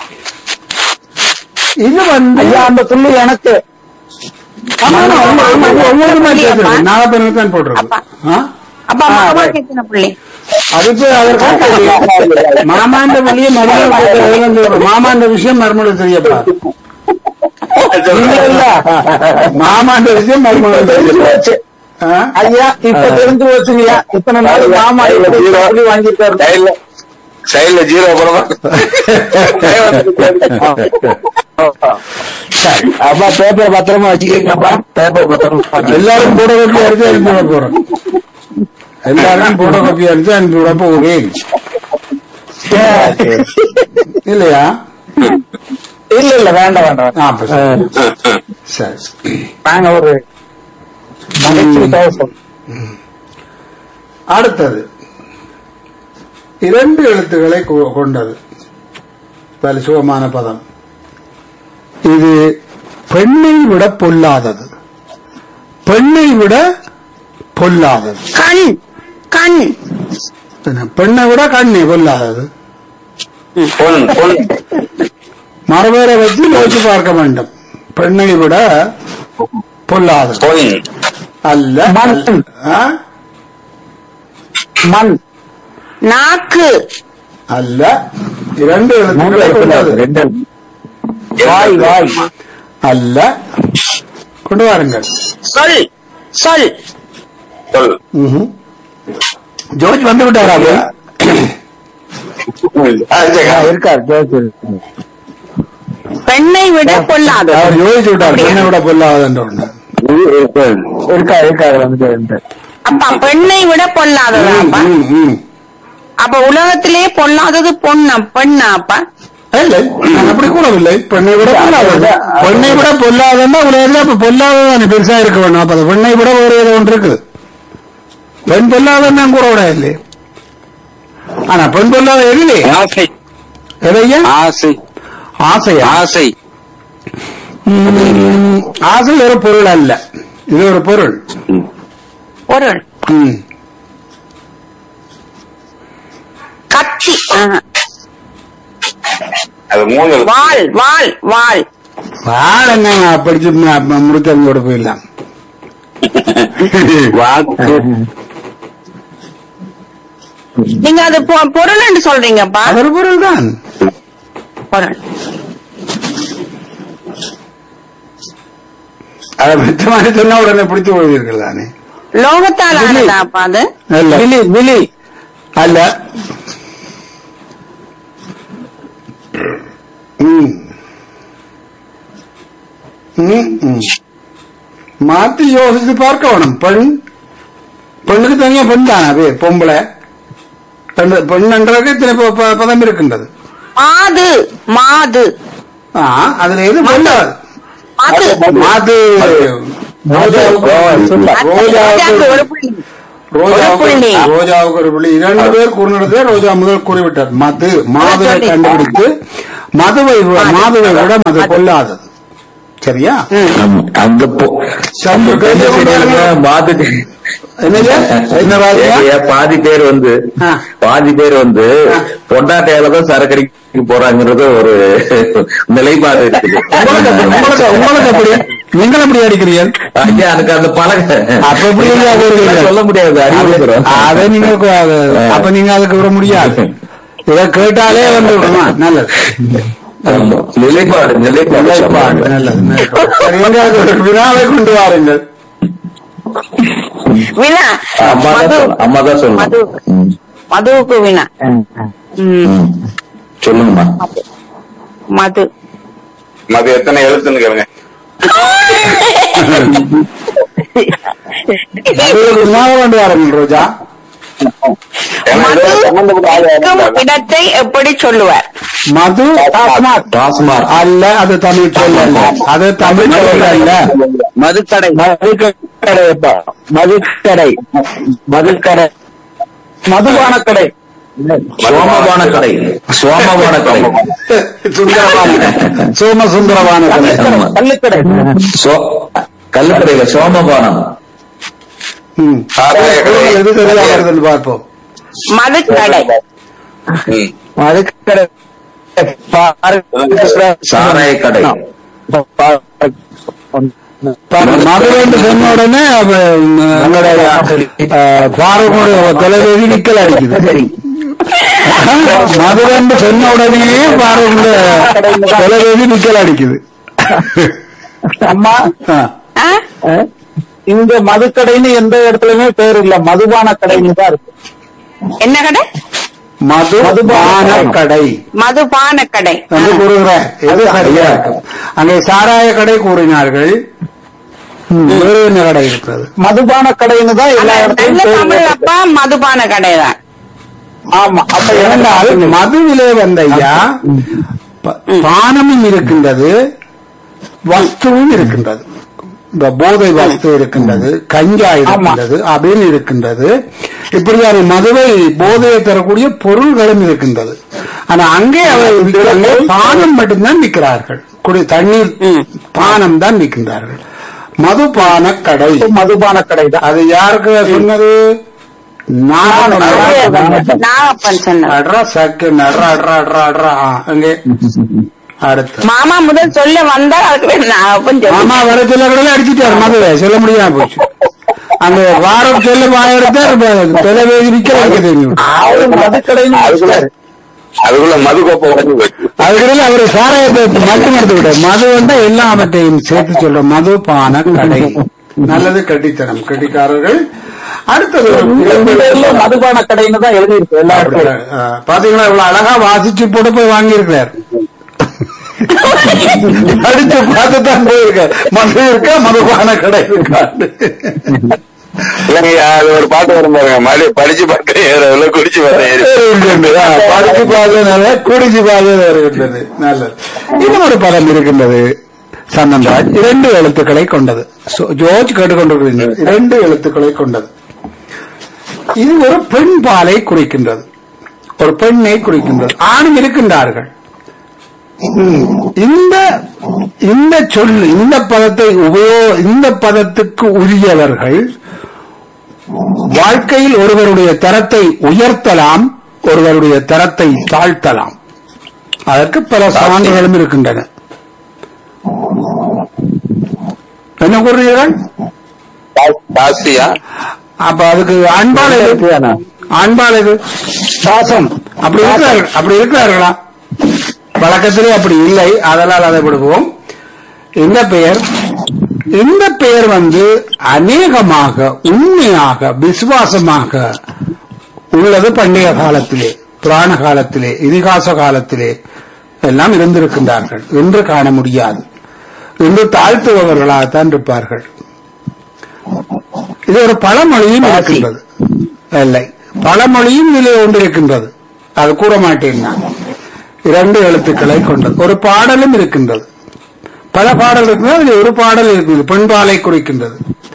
இது வந்து ஐயா அந்த புள்ளி எனக்கு ஆமா, ஆமா, ஆமா, ஆமா, இது ஒவ்வொரு மாதிரி அப்பா. சேர்த்துருக்கு. நாகப்பனுக்கு தான் போட்டிருக்கு. அப்பா. ஆ? அப்ப மாமா கேட்கிற புள்ளி அதுக்கு அதற்கு மாமாண்ட வெளியே மறுமொழி மாமாண்ட விஷயம் மறுமொழி தெரியப்பா இல்ல இல்ல மாமாண்ட விஷயம் மறுமொழி தெரிஞ்சு தெரியப்பா போச்சு ஆ? ஐயா இப்ப தெரிஞ்சு போச்சுங்கய்யா இத்தனை நாள் மாமா இப்படி புள்ளி வாங்கிட்டாரு சைடுல சைடுல ஜீரோ போடுமா அப்பா பேப்பர் பத்திரமா வச்சுக்கீங்கப்பா பேப்பர் பத்திரம் எல்லாரும் போட காப்பி அடிச்சு அனுப்பி விட போறோம் எல்லாருக்கும் போட காப்பி அடிச்சு அனுப்பி விட போகிறேன் இல்லையா இல்ல இல்ல வேண்டாம் வேண்டாம் ஆ, அப்ப சரி. சரி நாங்க ஒரு நகைச்சுவைக்காக சொல்றோம். அடுத்தது இரண்டு எழுத்துக்களை கொ- கொண்டது பல சுகமான பதம் இது பெண்ணை விட பொல்லாதது பெண்ணை விட பொல்லாதது கண் கண் என்ன, பெண்ணை விட கண்ணை பொல்லாதது பொன் பொன் மறுவேரை வச்சு யோசிச்சு பார்க்க வேண்டும் பெண்ணை விட பொல்லாதது பொன் அல்ல மண். ஆ? மண் நாக்கு அல்ல இரண்டு எழுத்துக்களை கொண்டது ரெண்டு வாய் வாய் அல்ல கொண்டு வாருங்கள் சொல் சொல் சொல் ம்ஹும். ஜோர்ஜ் வந்து விட்டாரா அப்ப? ஆ, சரி. இருக்காரு ஜோசி பெண்ணை விட பொல்லாது அவர் யோசிச்சு விட்டார் பெண்ணை விட பொல்லாதன்ற ஒண்ணு இருக்காரு இருக்காரு வந்து அப்பா பெண்ணை விட பொல்லாததா ம், அப்பா ம், ம். அப்ப உலகத்திலே பொல்லாதது பொண்ணா பெண்ணா அப்பா இல்லை நான் அப்படி கூறவில்லை பெண்ணை விட பொல்லாதது பெண்ணை விட பொல்லாதன்னா உலகத்துல அப்ப பொல்லாததானே பெருசா இருக்க வேணும் அப்ப அது பெண்ணை விட ஒரு ஏதோ ஒன்று இருக்கு பெண் பொல்லாதன்னு நான் கூற விட இல்லை ஆனா பெண் பொல்லாத எதிலே ஆசை எதையா ஆசை ஆசையா ஆசை ம், ஆசை ஒரு பொருள் அல்ல இது ஒரு பொருள் பொருள் ம். கத்தி ஆஹா. அது மூணு வாள் வாள் வாள் வாழ என்ன படிச்சு முடித்தவங்களோட போயிடலாம் வாக்கு நீங்க அது பொ- பொருள் என்று சொல்றீங்கப்பா அது ஒரு பொருள் தான் பொருள் அதை மிச்சமாக சொன்னா உடனே பிடித்து கொள்வீர்கள் தானே லோகத்தால் ஆனதா அப்பா அது அல்ல விழி விழி அல்ல ம். ம், ம். மாத்தி யோசித்து பார்க்க வேணும் பெண் பெண்ணுக்கு தனியா பெண் தானே பேர் பொம்பளை பெண்- பெண்ணுன்றதுக்கு இத்தனை ப- ப- பதம் இருக்கின்றது மாது மாது ஆ, அதுல எது பொல்லாது மாத்து மாது ரோஜாவுக்கு ராஜாக்கு ஒரு ரோஜாவுக்கு புள்ளி ரோஜாவுக்கு ஒரு புள்ளி. ரோஜாவுக்கு ஒரு புள்ளி இரண்டு பேர் கூறினதே ரோஜா முதல் கூறிவிட்டார் மது மாதுவை சொல்லி. கண்டுபிடித்து மதுவை விட- மாதுவை விட மது கொல்லாதது சரியா ஆமா. அந்த பொ- சம்பு கையில செடியில பாதி என்னது என்ன ராஜா ஏய்யா, பாதி பேர் வந்து ஆ. பாதி பேர் வந்து பொண்டாட்டையால தான் சரக்கடிக்கு போறாங்கிறது ஒரு நிலைப்பாடு இருக்குது உங்களுக்கு உங்களுக்கு உங்களுக்கு எப்படி நீங்கள் எப்படி அடிக்கிறீர்கள் ஐயா எனக்கு அந்த பழக அப்ப எப்படி ஐயா வருவீர்கள்? சொல்ல முடியாது அறிவு அதை நீங்க கு- அது- அப்ப நீங்க அதுக்கு விட முடியாது இதை கேட்டாலே வந்து விடுமா நல்லது நிலைப்பாடு நிலைப்பாடு நிலைப்பாடு, சொல்லுவாங்க. நல்லது நல்லது. சரி, எங்காவது ஒரு வினாவை கொண்டு வாருங்கள் வினா அம்மா தான் மது சொல்லணும். அம்மா தான் சொல்லணும் மது ம். மதுவுக்கு வினா ம். ம். சொல்லுங்கம்மா மது அது எத்தனை எழுத்துன்னு கேளுங்க அது ஒரு வினாவை கொண்டு வாருங்கள் ரோஜா ஏன்னா மது இது சம்பந்தப்பட்ட ஆளு இருக்கும் யாரும் இல்ல. இடத்தை எப்படி சொல்லுவார் மது டாஸ்மாக் அல்ல அது தமிழ் சொல் அல்ல அது தமிழ் சொல் அல்ல மதுக்கடை மதுக்கடை மதுக்கடை மதுக்கடை மதுபான கடை சோமபான கடை சோமபான கடை சுந்தரமான சோம சுந்தரமான கலை ஆமா. கல்லுக்கடை சோ- கல்லுக்கடையில சோமபானம் ம். சாராய கடை. எது சரியா வருதுன்னு பார்ப்போம் மதுக்கடை ம். மதுக்கடை சாராய கடை பாருங்க, மது என்று சொன்ன உடனே அப்ப, ம், எங்களுடைய பாரமுடைய தொலைவேதி நிக்கல் அடிக்குது மது என்று சொன்ன உடனே பாரமுடைய தொலைவேதி நிக்கல் அடிக்குது அம்மா ஆ. ஆ? இங்க மதுக்கடைன்னு எந்த இடத்துலயுமே பேர் இல்ல மதுபான கடைன்னு தான் இருக்கு என்ன கடை மது மதுபான கடை மதுபான கடை என்று கூறுகிறேன் எது சரியா இருக்கும் அங்கே சாராய கடை கூறினார்கள் வேறு என்ன கடை இருக்கிறது மதுபான கடைன்னு தான் எல்லா ஆனா, இடத்துலயும் நல்ல பேர் தமிழ் இருக்கு. அப்பா மதுபான கடை தான் ஆமா அப்ப இரண்டால் இரண்டால் மதுவிலே வந்த ஐயா ப- பானமும் இருக்கின்றது வஸ்துவும் இருக்கின்றது இந்த போதை வஸ்து இருக்கின்றது கஞ்சா இருக்கின்றது அப்படின்னு இருக்கின்றது இப்படியான மதுவை போதையை தரக்கூடிய பொருள்களும் இருக்கின்றது ஆனா அங்கே அவர் விற்கிறாங்க, பானம் மட்டும்தான் விற்கிறார்கள் குடி தண்ணீர் பானம் தான் விற்கின்றார்கள் மதுபான கடை மதுபான கடை தான் அது யாருக்கு சொன்னது நான் நாகப்பன் சொன்னார் அட்ரா சக்கு நட்ரா அட்ரா அட்ரா அட்ரா ஆ, அங்கே அடுத்து மாமா முதல் சொல்ல வந்தால் அதுக்கு பேர் நாகப்பன் சொல்லி மாமா வர சொல்ல கூட அடிச்சுட்டாரு மதுவை சொல்ல முடியாம போச்சு அங்க வாரம் சொல்ல வாயெடுத்தார் தொலைவேதி நிக்க வைக்க தெரியும் அவரு மதுக்கடைன்னு அதுக்குள்ள அதுக்குள்ள மது கோப்பை உடஞ்சு போச்சு அதுக்கிடையில் அவர் சாராயத்தை மட்டும் எடுத்து விட்டார் மது வந்தா எல்லாவற்றையும் சேர்த்து சொல்ற மது பான கடை நல்லது கட்டித்தனம் கட்டிக்காரர்கள் அடுத்தது ஒரு ரெண்டு பேர்ல மதுபான கடைன்னு தான் எழுதியிருக்கு எல்லா இடத்துலயும் ஆ, பாத்தீங்களா இவ்வளவு அழகா வாசிச்சு போட்டு போய் வாங்கியிருக்கிறார் அடிச்சு பார்த்து தான் போயிருக்கார் மது இருக்கா மதுபான கடை இருக்கா இல்லைங்க அது ஒரு பாட்டு வரும் பாருங்க மறு படிச்சு பார்க்க ஏறதுல குடிச்சு பார்க்க ஏறி இருக்கின்றது. ஆ, படிச்சு பார்த்ததுனால குடிச்சு பார்த்தது இருக்கின்றது நல்லது இன்னும் ஒரு பதம் இருக்கின்றது சந்தன்ராஜ் இரண்டு எழுத்துக்களை கொண்டது சோ- ஜோர்ஜ் கேட்டுக்கொண்டிருக்கிறீர்கள் இரண்டு எழுத்துக்களை கொண்டது இது ஒரு பெண் பாலை குறிக்கின்றது ஒரு பெண்ணை குறிக்கின்றது ஆணும் இருக்கின்றார்கள் ம், இந்த இந்த சொல் இந்த பதத்தை உபயோ இந்த பதத்துக்கு உரியவர்கள் வாழ்க்கையில் ஒருவருடைய தரத்தை உயர்த்தலாம் ஒருவருடைய தரத்தை தாழ்த்தலாம் அதற்கு பல சான்றுகளும் இருக்கின்றன என்ன கூறுகிறீர்கள் ஜாஸ்தியா அப்ப அதுக்கு அன்பால் எது அன்பால் எது பாசம் அப்படி இருக்கிறார்கள் அப்படி இருக்கிறார்களா வழக்கத்திலே அப்படி இல்லை அதனால் அதை விடுவோம் இந்த பெயர் இந்த பெயர் வந்து அநேகமாக உண்மையாக விசுவாசமாக உள்ளது பண்டைய காலத்திலே புராண காலத்திலே இதிகாச காலத்திலே எல்லாம் இருந்திருக்கின்றார்கள் என்று காண முடியாது என்று தாழ்த்துபவர்களாகத்தான் இருப்பார்கள் இது ஒரு பழமொழியும் இருக்கின்றது இல்லை பழமொழியும் இதிலே ஒன்று இருக்கின்றது அது கூற மாட்டேன் நான் இரண்டு எழுத்துக்களை கொண்டது ஒரு பாடலும் இருக்கின்றது பல பாடல் இருக்குது அதில் ஒரு பாடல் இருக்குது பெண்பாலை குறிக்கின்றது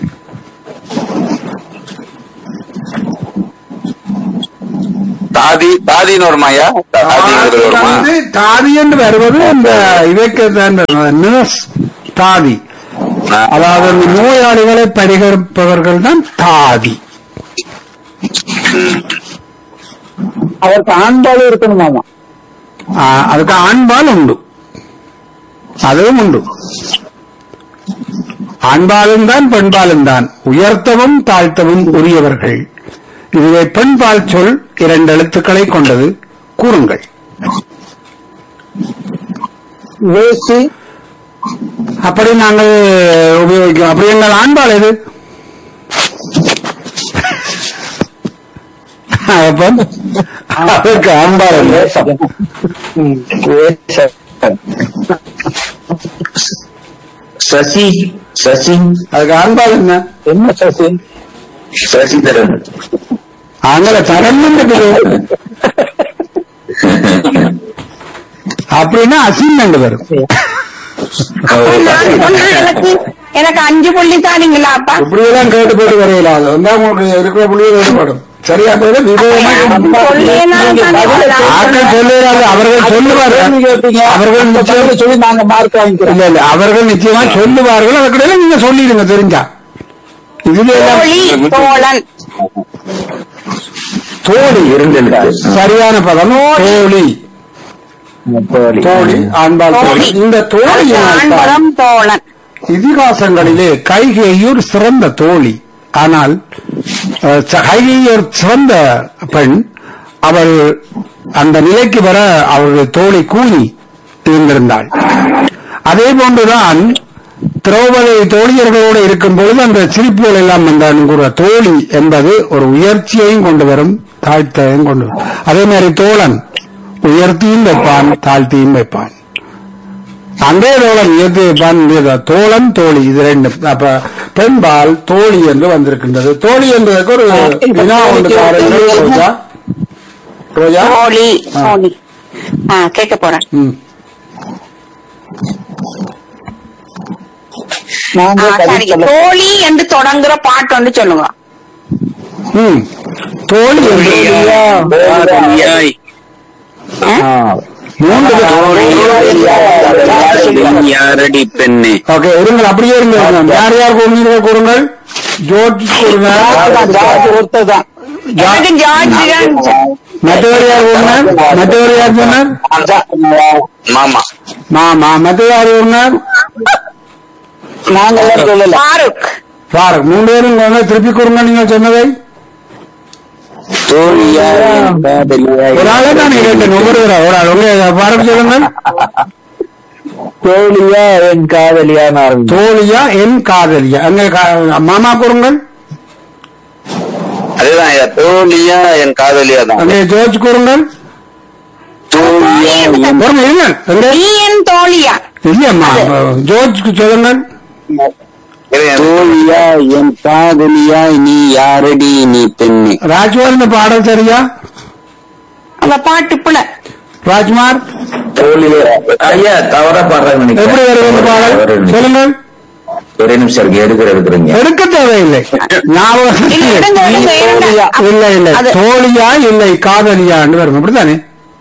தாதி தாதின்னு வருமாயா தாதிங்கிறது வருமா தாதி தாதி என்று வருவது இந்த இவைக்கு நர்ஸ் தாதி அதாவது இந்த நோயாளிகளை பரிகரிப்பவர்கள் தான் தாதி அவருக்கு ஆண்பாலும் இருக்கணுமாமா ஆ, அதுக்கு ஆண்பால் உண்டு அதுவும் உண்டு ஆண்பாலும் தான் பெண்பாலும் தான் உயர்த்தவும் தாழ்த்தவும் உரியவர்கள் இதுவே பெண்பால் சொல் இரண்டு எழுத்துக்களை கொண்டது கூறுங்கள் வேசி அப்படி நாங்கள் உபயோகிக்கிறோம் அப்படி எங்கள் ஆண்பால் எது அப்ப அதற்கு ஆண்பால் இல்லை சசி சசி அதுக்கு ஆண்பால் என்ன என்ன சசி சசிதரன் ஆங்கில தரம் இருக்குது அப்படின்னா அசிங்கண்டு வரும் நான் சொன்ன எனக்கு எனக்கு அஞ்சு புள்ளி தானீங்களா அப்பா இப்படியெல்லாம் கேட்டு போட்டு வரையில அது வந்தா உங்களுக்கு இருக்கிற புள்ளியை வேறுபடும் சரியா போயிட ஆட்கள் சொல்லுகிறார்கள் அவர்கள் சொல்லுவார்கள் அவர்கள் நிச்சயம் சொல்லி நாங்க மார்க் வாங்கிக்கிறோம் இல்ல இல்ல அவர்கள் நிச்சயமா சொல்லுவார்கள் அதுக்கிடையில நீங்க சொல்லிடுங்க தெரிஞ்சா இதுல தோழி எல்லாம் தோழன் தோழி இருந்திருக்கு சரியான பதம் தோழி தோழி ஆண்பால் தோழி தோழி. இந்த தோழி அதுக்கு ஆண்பதம் தோழன் இதிகாசங்களிலே கைகேயூர் சிறந்த தோழி ஆனால் அஹ், ச- கைகேயி ஒரு சிறந்த பெண் அவள் அந்த நிலைக்கு வர அவளுடைய தோழி கூனி இருந்திருந்தாள் அதே போன்றுதான் திரௌபதி தோழியர்களோடு இருக்கும் பொழுது அந்த சிரிப்புகள் எல்லாம் வந்தான் கூட தோழி என்பது ஒரு உயர்ச்சியையும் கொண்டு வரும் தாழ்த்தையும் கொண்டு வரும் அதே மாதிரி தோழன் உயர்த்தியும் வைப்பான் தாழ்த்தியும் வைப்பான் அங்கே தோழன் இயற்கை வைப்பான் இங்கே தோழன் தோழி இது ரெண்டு அப்ப பெண்பால் தோழி என்று வந்திருக்கின்றது தோழி என்பதற்கு ஒரு வினா ஒன்று பாருங்கள் ரோஜா ரோஜா தோழி தோழி ஆ கேட்க போறேன் ம். நாங்க ஆ, சரி பதில் சொல்ல- தோழி என்று தொடங்குற பாட்டு ஒன்று சொல்லுங்க ம். தோழி என்று ஆ? மூன்று யாரடி பெண்ணே ஓகே இருங்கள் அப்படியே இருங்க யார் யார் கூறுங்க கூறுங்கள் ஜோர்ஜ் கூறுங்க ஜார்ஜ் ஒருத்தர் தான் எனக்கு ஜார்ஜ் தான் மற்றவர் யார் கூறினார் மற்றவர் யார் சொன்னார் மாமா மாமா மற்ற யார் கூறினார் நாங்க எல்லாம் சொல்லல ஃபாரூக் பாருங்க மூணு பேரும் இங்க வந்து திருப்பி கூறுங்க நீங்க சொன்னதை ஒரு ஆளே தான் கேட்டேன் ஒவ்வொரு தடவை. ஒரு ஆள் உங்க பாருங்க சொல்லுங்கள் தோழியா என் காதலியா தோழியா என் காதலியா அங்க கா- மாமா கூறுங்கள் அதுதான் ஐயா தோழியா என் காதலியா தான் அங்கே ஜோர்ஜ் கூறுங்கள் தோழியா ஒரு இருங்கள் எங்க நீ என் தோழியா இல்லையம்மா ஜோர்ஜ்க்கு சொல்லுங்கள் தோழியா என் காதலியா நீ யாரடி நீ பெண்ணே ராஜ்குமார் இந்த பாடல் சரியா அந்த பாட்டு புல ராஜ்குமார் தோழிலே ஐயா தவறா பாடுறாங்க எப்படி வருது இந்த பாடல் சொல்லுங்கள் ஒரே நிமிஷம் இருக்கு எடுக்கிற எடுக்கிறீங்க எடுக்க தேவையில்லை ஞாபகம் இல்ல, எடுங்க, எடுங்க, எடுங்க. இல்ல இல்ல அது- தோழியா இல்லை காதலியான்னு வரும் அப்படித்தானே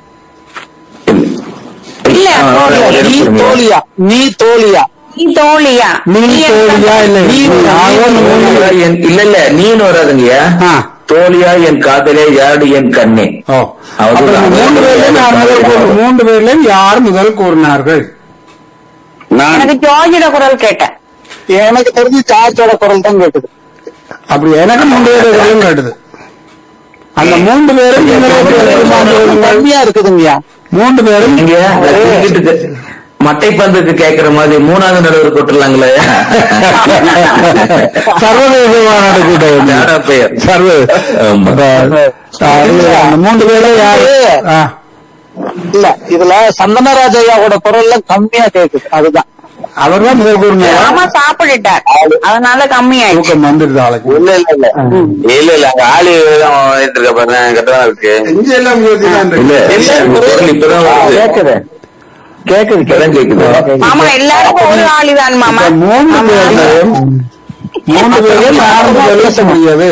இல்ல நீ தோழியா நீ தோழியா நீ தோழியா நீ என் தோழியா இல்லை நீ யாரும் என்- இல்ல இல்ல நீன்னு வராதுங்கய்யா ஆ. தோழியா என் காதலே யாடு என் கண்ணே ஓ அவர் அப்ப இந்த மூன்று பேர்லயும் யார் முதல் கூறு- மூன்று பேர்லயும் யார் முதல் கூறினார்கள் நான் எனக்கு ஜார்ஜோட குரல் கேட்டேன் எனக்கு தெரிஞ்சு சார்ஜோட குரல் தான் கேட்டது அப்படி எனக்கு மூன்று பேரும் கேட்டது அந்த மூன்று பேரும் நீங்களே கேட்குமாறு கம்மியா இருக்குதுங்கய்யா மூன்று பேரும் நீங்க கிரிக்கெட்டுக்கு மட்டை பந்துக்கு கேக்குற மாதிரி மூணாவது நடுவர் கொட்டுலாங்களே சர்வதேச மாநாடு கூட்டம் யாரா பெயர் சர்வ ஆமா. அப்ப, அது அந்த மூன்று பேரும் யாரு ஆ. இல்ல இதுல சந்தனராஜையாவோட குரல்ல கம்மியா கேக்குது அதுதான் அவர்தான் முதல் கூறினாரா ஆமா சாப்பிட்டுட்டார் அதனால கம்மியாயிடுச்சு தூக்கம் வந்துடுது ஆளுக்கு இல்ல இல்ல இல்ல இல்ல இல்ல அங்க ஆளு தான் வாங்கிட்டு இருக்க பாருங்க கரெக்டா இருக்கு இங்க எல்லாம் இல்ல இல்ல உங்க குரல் இப்பதான் வருது கேக்குது கேக்குது இப்பதான் கேக்குது மாமா எல்லாருக்கும் ஒரு ஆளுதான் மாமா இப்ப மூன்று ஆமா. பேரையும் மூன்று பேரையும் யாரும் பேச முடியாது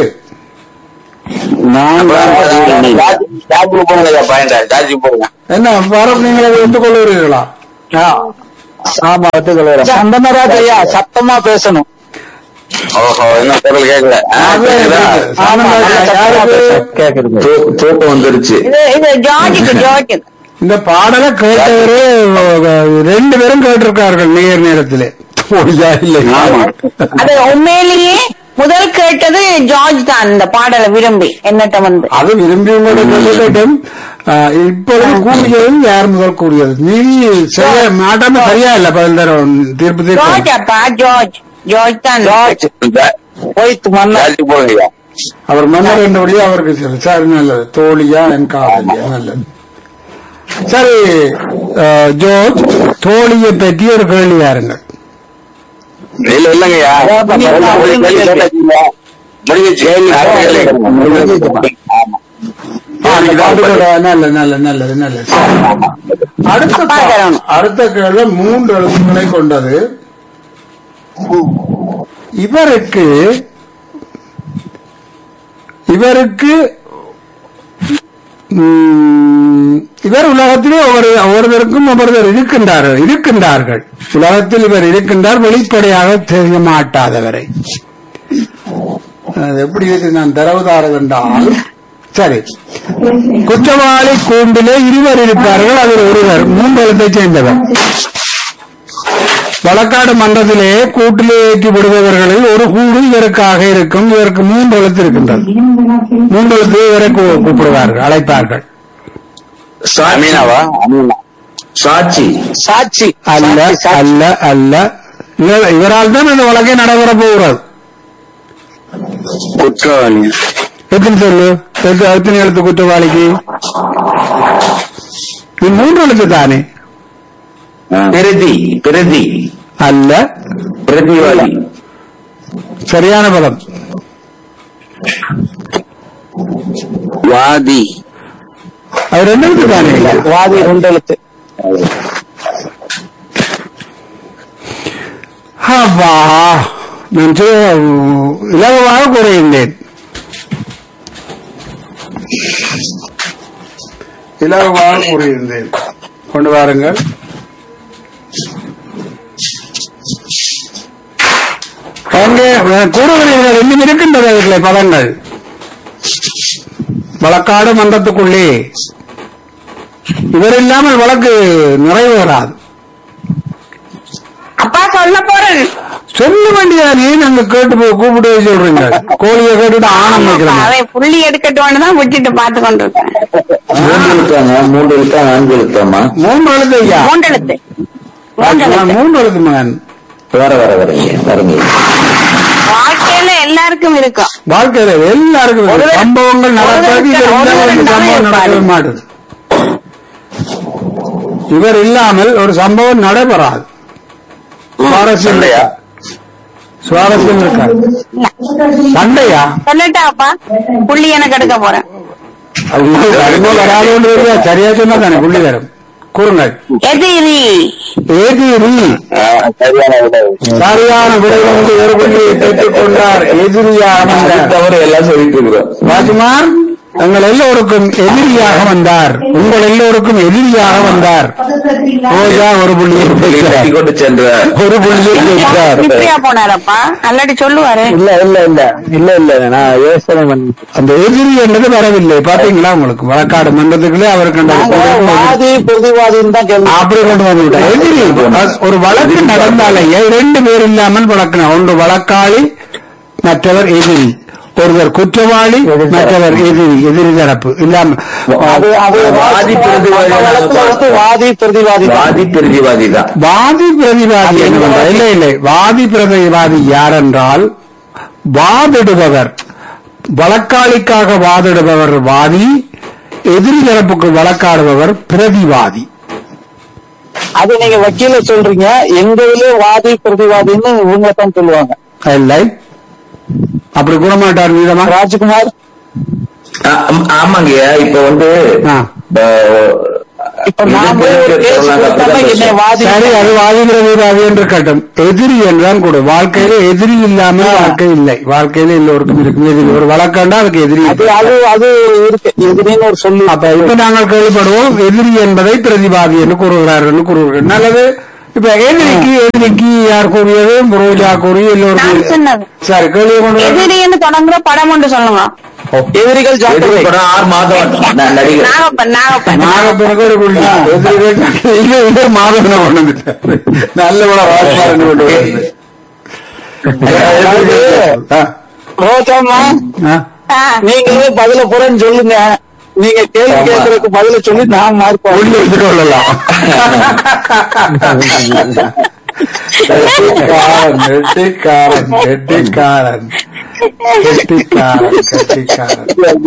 நான் ஜாஜி போடுங்க பாயிண்டா ஜாஜி போடுங்க என்ன வரம் நீங்கள் அதை ஒத்துக்கொள்கிறீர்களா ஆமா ஒத்துக்கொள்கிறேன் அந்த மாதிரி ஐயா சத்தமா பேசணும் ஓஹோ என்ன குரல் கேட்கல ஆ, கேக்குதா? கேக்குது தூ- தூக்கம் வந்துருச்சு இது இது ஜார்ஜுக்கு ஜார்ஜுக்கு இந்த பாடலை கேட்டவரே அஹ், ரெண்டு பேரும் கேட்டிருக்கார்கள் நேர் நேரத்திலே போலியா இல்லை அது உண்மையிலேயே முதல் கேட்டது ஜார்ஜ் தான் இந்த பாடலை விரும்பி என்னட்ட வந்து அது விரும்பி உங்களோட கேட்கட்டும் அஹ், இப்பொழுது கூறியது யார் முதல் கூறியது நீ செய்ய மாட்டாம சரியா இல்ல பதில் தரம் தீர்ப்பு ஜார்ஜ் தீர்ப்பு அப்பா ஜார்ஜ் ஜார்ஜ் தான் ஜார்ஜ் ஜா- போய்த்து மன்னர் ஜாஜி போடுங்க அவர் மன்னர் என்றபடியே அவருக்கு சரி சரி நல்லது தோழியா என் காதலியா நல்லது சரி அஹ், ஜோர்ஜ் தோழியை பற்றி ஒரு கேள்வி யாருங்கள் இல்ல இல்லங்கய்யா முடிஞ்சிச்சு நல்ல நல்ல நல்லது நல்லது சரி. அடுத்த அப்பா பா- தரணும். அடுத்த கேள்வி மூன்று எழுத்துக்களை கொண்டது இவருக்கு இவருக்கு ம், இவர் உலகத்திலே ஒவ்வொரு ஒவ்வொருவருக்கும் ஒவ்வொருவர் இருக்கின்றார்கள் இருக்கின்றார்கள் உலகத்தில் இவர் இருக்கின்றார் வெளிப்படையாக தெரிய மாட்டாதவரை அது எப்படி இருக்கு நான் தரவுதார வேண்டால் சரி குற்றவாளி கூண்டிலே இருவர் இருப்பார்கள் அதில் ஒருவர் மூன்று எழுத்தைச் சேர்ந்தவர் வழக்காடு மன்றத்திலே கூட்டிலே ஏற்றி விடுபவர்களில் ஒரு கூடு இவருக்காக இருக்கும் இவருக்கு மூன்று எழுத்து இருக்கின்றது மூன்று எழுத்து இவரை கூ- கூப்பிடுவார்கள் அழைப்பார்கள் அமீனாவா சாட்சி சாட்சி அல்ல சாட்சி, சாட்சி. அல்ல அல்ல இவர்- இவரால் தான் இந்த வழக்கை நடைபெற போகிறது குற்றவாளி எத்தனை சொல்லு எத்தனை எத்தனை எழுத்து குற்றவாளிக்கு இது மூன்று எழுத்து தானே பிரதி பிரதி அல்ல பிரதிவாதி சரியான பதம் வாதி அது ரெண்டு எழுத்து தானே வாதி ரெண்டு எழுத்து அப்பா நான் சொ- இலகுவாக கூறுகின்றேன் இலகுவாக கூறுகின்றேன் கொண்டு வாருங்கள் அங்கே கூறுகிறீர்கள் இன்னும் இருக்கின்றது அதிலே பதங்கள் வழக்காடு மன்றத்துக்குள்ளே இவர் இல்லாமல் வழக்கு நிறைவேறாது அப்பா சொல்ல போறேன் சொல்ல வேண்டியதானே நாங்க கேட்டு போய் கூப்பிட்டு போய் சொல்றீங்க கோழியை கேட்டுட்டு ஆணம் வைக்கிறோம் அதை புள்ளி எடுக்கட்டும்னு தான் விட்டுட்டு பார்த்து கொண்டிருக்கேன் மூன்று எழுத்தாங்க மூன்று எழுத்தா நான்கு எழுத்தாமா மூன்று எழுத்து ஐயா மூன்றெழுத்து மூன்றெழுத்து நான் மூன்று எழுத்து மகன் வர வர வரீங்க வரீங்க வாழ்க்கையில எல்லாருக்கும் இருக்கும் வாழ்க்கையில எல்லாருக்கும் இருக்கு. ஒரு- சம்பவங்கள் நடப்பது இது ஒரு- இல்லாமல் ஒரு ஒரு- சம்பவம் ஒரு- நடக்கவே மாட்டுது இவர் இல்லாமல் ஒரு சம்பவம் நடைபெறாது சுவாரஸ்யம் சண்டையா? சுவாரஸ்யம் இருக்காது சண்டையா சொல்லட்டா அப்பா புள்ளி எனக்கு எடுக்க போறேன் அது இன்னும் வராதுன்றது சரியா சொன்னா தானே புள்ளி வரும் கூறுங்கள் எதிரி எதிரி ஆ, சரியான விடை. சரியான விடை வந்து ஒரு புள்ளியை பெற்றுக் கொண்டார் எதிரியாக வந்தார் தவிர எல்லாம் சொல்லிட்டு இருக்கிறோம் ராஜ்குமார் எங்கள் எல்லோருக்கும் எதிரியாக வந்தார் உங்கள் எல்லோருக்கும் எதிரியாக வந்தார் ரோஜா ஒரு புள்ளியை பெற்றார் கட்டி கொண்டு சென்றார் ஒரு புள்ளியை பெற்றார் இப்படியா போனாரப்பா அல்லாடி சொல்லுவாரு இல்ல இல்ல இல்ல இல்ல இல்ல நான் யோசனை பண்ணி அந்த எதிரி என்றது வரவில்லை பாத்தீங்களா உங்களுக்கு வழக்காடு மன்றத்துக்குள்ளே அவருக்கு அந்த நாங்க வாதி பிரதிவாதின்னு தான் கேள்வி அப்படி கொண்டு வந்து விட்டார் எதிரி அது ஒரு வழக்கு நடந்தாலேயே ரெண்டு பேர் இல்லாமல் வழக்கு ஒன்று வழக்காளி மற்றவர் எதிரி ஒருவர் குற்றவாளி மற்றவர் எதிரி எதிரி தரப்பு இல்லாம அது அது வாதி பிரதிவாதி அந்த வழக்குல வந்து வாதி பிரதிவாதி தான். வாதி பிரதிவாதி தான் வாதி பிரதிவாதி என்று வந்தால் இல்லை இல்லை வாதி பிரதிவாதி யார் என்றால் வாதிடுபவர் வழக்காளிக்காக வாதிடுபவர் வாதி எதிரி தரப்புக்கு வழக்காடுபவர் பிரதிவாதி அது நீங்க வக்கீல சொல்றீங்க எங்க இதுலயே வாதி பிரதிவாதின்னு இவங்க தான் சொல்லுவாங்க இல்லை அப்படி கூற மாட்டார் மீதமா ராஜ்குமார் ஆ, ஆம், ஆமாங்கய்யா இப்ப வந்து ஆ. அஹ், இப்ப நான் போய் ஒரு கேஸ் கொடுத்தாலும் என்னை வாதி சரி அது வாதிக்கிறது அது என்று கட்டும் எதிரி என்றுதான் கூட வாழ்க்கையில எதிரி இல்லாம வாழ்க்கை இல்லை வாழ்க்கையில எல்லோருக்கும் இருக்கும் எதிரி ஒரு வழக்கண்டா அதுக்கு எதிரி அது அது அது இருக்கு எதிரின்னு ஒரு சொல்லி அப்ப இப்ப நாங்கள் கேள்விப்படுவோம் எதிரி என்பதை பிரதிவாதி என்று கூறுகிறார்கள் என்று கூறுகிறார்கள் நல்லது இப்ப எதிரிக்கு எதிரிக்கு யார் கூறியது ரோஜா கூறி நான் எல்லோரும் சொன்னது சரி கேள்வி கொண்டு வாங்க. எதிரின்னு தொடங்குற படம் ஒன்று சொல்லுங்க எதிரிகள் ஜாக்கிரதை எதிர்படம் ஆர் மாதவன் ந- நடிகர் நாகப்பன் நாகப்பன் நாகப்பனுக்கு ஒரு புள்ளி எதிரிகள் இல்ல இல்ல மாதவனை கொண்டு வந்துட்டாரு நல்ல விட வாய்ப்பாருன்னு கொண்டு வந்து ரோஜாமா ஆ ஆ, நீங்களே பதில போறேன்னு சொல்லுங்க நீங்க கேள்வி ஆமா. கேட்கறதுக்கு பதில சொல்லி நான் மார்க் புள்ளி எடுத்துட்டு கொள்ளலாம் கெட்டிக்காரன் கெட்டிக்காரன் கெட்டிக்காரன் கெட்டிக்காரன் கெட்டிக்காரன்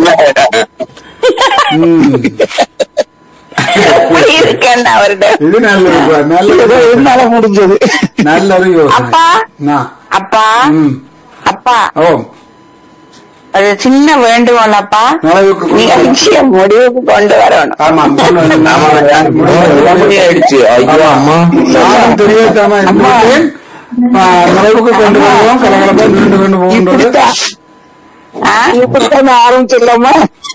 ம். அப்படி இருக்கேன் அவர்கிட்ட இது நல்லது நல்லது என்னால முடிஞ்சது நல்லது யோசனை அப்பா. நான். அப்பா ம். அப்பா ஓ அது சின்ன வேண்டுகோள் அப்பா நலவுக்கு கொண்டு வரணும். நிகழ்ச்சியை முடிவுக்கு கொண்டு வரணும் ஆமாம் கொண்டு வரணும். ஆமா, யார் ரொம்ப மணி ஆயிடுச்சு ஐயோ அம்மா நானும் தெரியாம இருந்துவிட்டேன். ஆ, நிறைவுக்கு கொண்டு வருவோம் கலகலப்பா நின்று கொண்டு போகின்றது இப்படித்தான் ஆ? இப்படித்தான் ஆரம்பிச்சிடலாமா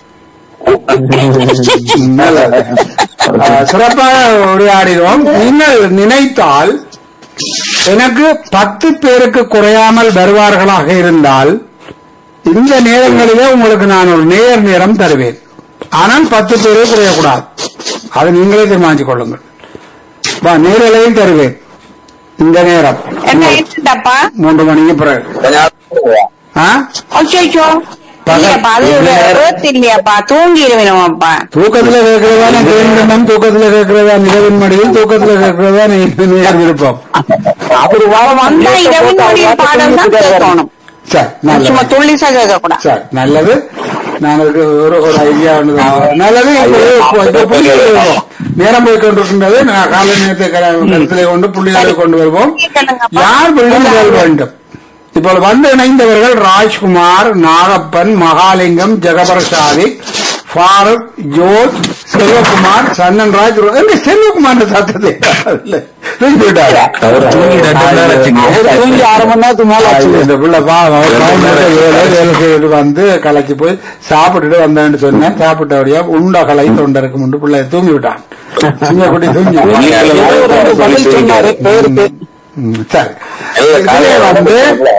நல்லது. ஆ, சிறப்பாக உரையாடினோம் நீங்கள் நினைத்தால் எனக்கு பத்து பேருக்கு குறையாமல் வருவார்களாக இருந்தால் இந்த நேரங்களிலே உங்களுக்கு நான் ஒரு நேர் நேரம் தருவேன் ஆனால் பத்து பேரே குறையக்கூடாது அதை நீங்களே தீர்மானித்துக் கொள்ளுங்கள் வா நேரலையும் தருவேன் இந்த நேரம் என்ன என்னப்பா மூன்று மணிக்கு பிறகு ஆ? அச்சோ பகல். இல்லப்பா அது ஏத்து இல்லையாப்பா தூங்கிடுவேணுமாப்பா தூக்கத்துல கேட்கிறதா தேர்ந்தனம் தூக்கத்துல கேட்கிறதா நிலவின் மடியில் தூக்கத்துல கேட்கிறதா நேர் விருப்பம் அவர் வர வந்தா இரவின் மொழிய பாடம் தான் கேட்கணும் சரி சும்மா நல்லது துள்ளிசா கேட்க கூடாது சரி நல்லது நாங்களுக்கு ஒரு ஒரு ஐடியா ஒன்று நல்லது இப்போ இப்போ புள்ளிகளை வருவோம் நேரம் போய் கொண்டிருக்கின்றது நான் காலை நேரத்தை கருத்திலே கொண்டு புள்ளிகளை கொண்டு வருவோம் யார் விழுந்தல் வேண்டும் இப்போது வந்து இணைந்தவர்கள் ராஜ்குமார் நாகப்பன் மகாலிங்கம் ஜெகபரசாதி ஃபாரூக் ஜோஸ் செல்வகுமார் சன்னன்ராஜ் எங்க செல்வகுமார் சத்தத்தை இல்லை தூங்கி விட்டாரு அவர் தூங்கி ரெண்டு மணி நேரம் ஆச்சுங்க. தூங்கி அரை மணி நேரத்துக்கு மேல ஆச்சு இந்த பிள்ளை பாவம் அவர் பயந்துட்டு வேலை வேலை செய்துட்டு வந்து கலைக்கு போய் சாப்பிட்டுட்டு வந்தேன்னு சொன்னேன் சாப்பிட்டபடியா உண்ட கலை தொண்டருக்கு முண்டு பிள்ளை தூங்கி விட்டான் சிங்கக்குட்டி தூங்கி விட்டான். ஏதோ ஒரு ரெண்டு பதில் சொன்னாரு பேருக்கு ம், சரி இதுல வந்து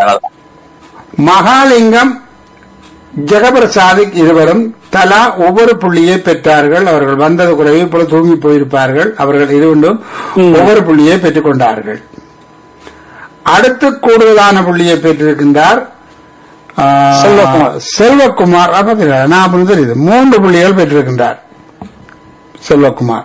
மகாலிங்கம் ஜெகபர் சாதிக் இருவரும் தலா ஒவ்வொரு புள்ளியை பெற்றார்கள் அவர்கள் வந்தது குறைவு இப்பொழுது தூங்கி போயிருப்பார்கள் அவர்கள் இருவரும் ஒவ்வொரு புள்ளியை பெற்றுக் கொண்டார்கள் அடுத்து கூடுதலான புள்ளியை பெற்றிருக்கின்றார் ஆ, செல்வகுமார். செல்வகுமார் அப்ப தெரியாது. நான் அப்படி தெரியுது மூன்று புள்ளிகள் பெற்றிருக்கின்றார் செல்வகுமார்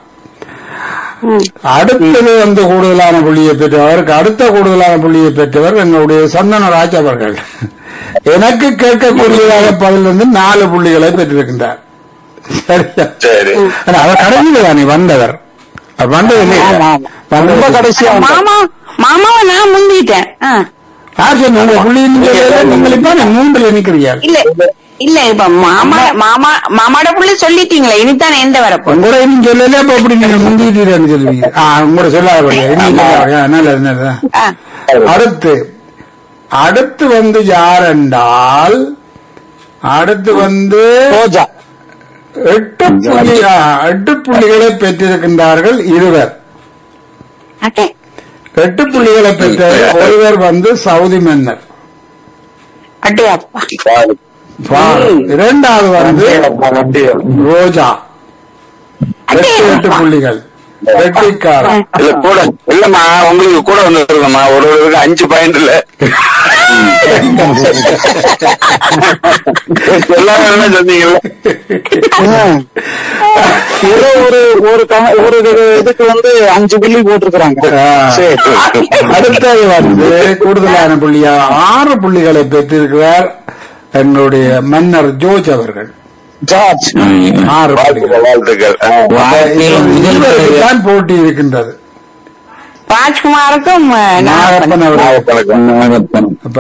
அடுத்தது வந்து கூடுதலான புள்ளியை பெற்றவர் அவருக்கு அடுத்த கூடுதலான புள்ளியை பெற்றவர் எங்களுடைய சந்தனராஜ் அவர்கள் எனக்கு கேட்கக்கூடியதாக பதில் வந்து நாலு புள்ளிகளை பெற்றிருக்கின்றார் சரியா சரி ஆனா, அவர் கடைசியில் தானே வந்தவர் அவர் வந்தது ஆமா, இல்லையா ஆமா. ரொம்ப கடைசியா வந்தார். மாமா மாமாவை நான் முந்திட்டேன் ஆ. யார் சொன்ன உங்க புள்ளி நீங்கள் நீங்கள் இப்ப மூன்றுல நிக்கிறீர்கள் இல்ல இல்ல இப்ப மாமா மாமா மாமாட புள்ளி சொல்லிட்டீங்களே இனித்தானே எந்த வரப்போ உங்களோட இன்னும் சொல்லல அப்ப அப்படி நீங்க முந்திட்டீங்கன்னு சொல்லுவீங்க ஆ உங்களோட சொல்லாதபடியா இன்னும் சொல்லாதபடியா நல்லது நல்லது ஆ. அடுத்து அடுத்து வந்து யார் என்றால் அடுத்து வந்து ரோஜா எட்டு புள்ளி ஆ, எட்டு புள்ளிகளை பெற்றிருக்கின்றார்கள் இருவர் அட்டே எட்டு புள்ளிகளை பெற்ற ஒருவர் வந்து சவுதி மன்னர் அட்டே அப்பா பா- இரண்டாவது வந்து ரோஜா அட்டே எட்டு எட்டு அப்பா. புள்ளிகள் வெட்டிக்காரன் இல்ல கூட இல்லம்மா உங்களுக்கு கூட வந்துருக்கம்மா ஒரு ஒருவருக்கு அஞ்சு பாயிண்ட் இல்ல எல்லாரும் என்ன சொன்னீங்கல்ல ம். ஏதோ ஒரு ஒரு க- ஒரு இதுக்கு வந்து அஞ்சு புள்ளி போட்டிருக்கிறாங்க ஆ. சரி அடுத்தது வந்து கூடுதலான புள்ளியா ஆறு புள்ளிகளை பெற்றிருக்கிறார் எங்களுடைய மன்னர் ஜோர்ஜ் அவர்கள் ஜார்ஜ் ஆறு புள்ளிகள் வாழ்த்துக்கள் ஆ. இருவருக்கு தான் போட்டி இருக்கின்றது ராஜ்குமாருக்கும் அஹ், நாகப்பன். நாகப்பன் அவர்கள் நாகப்பன். அப்ப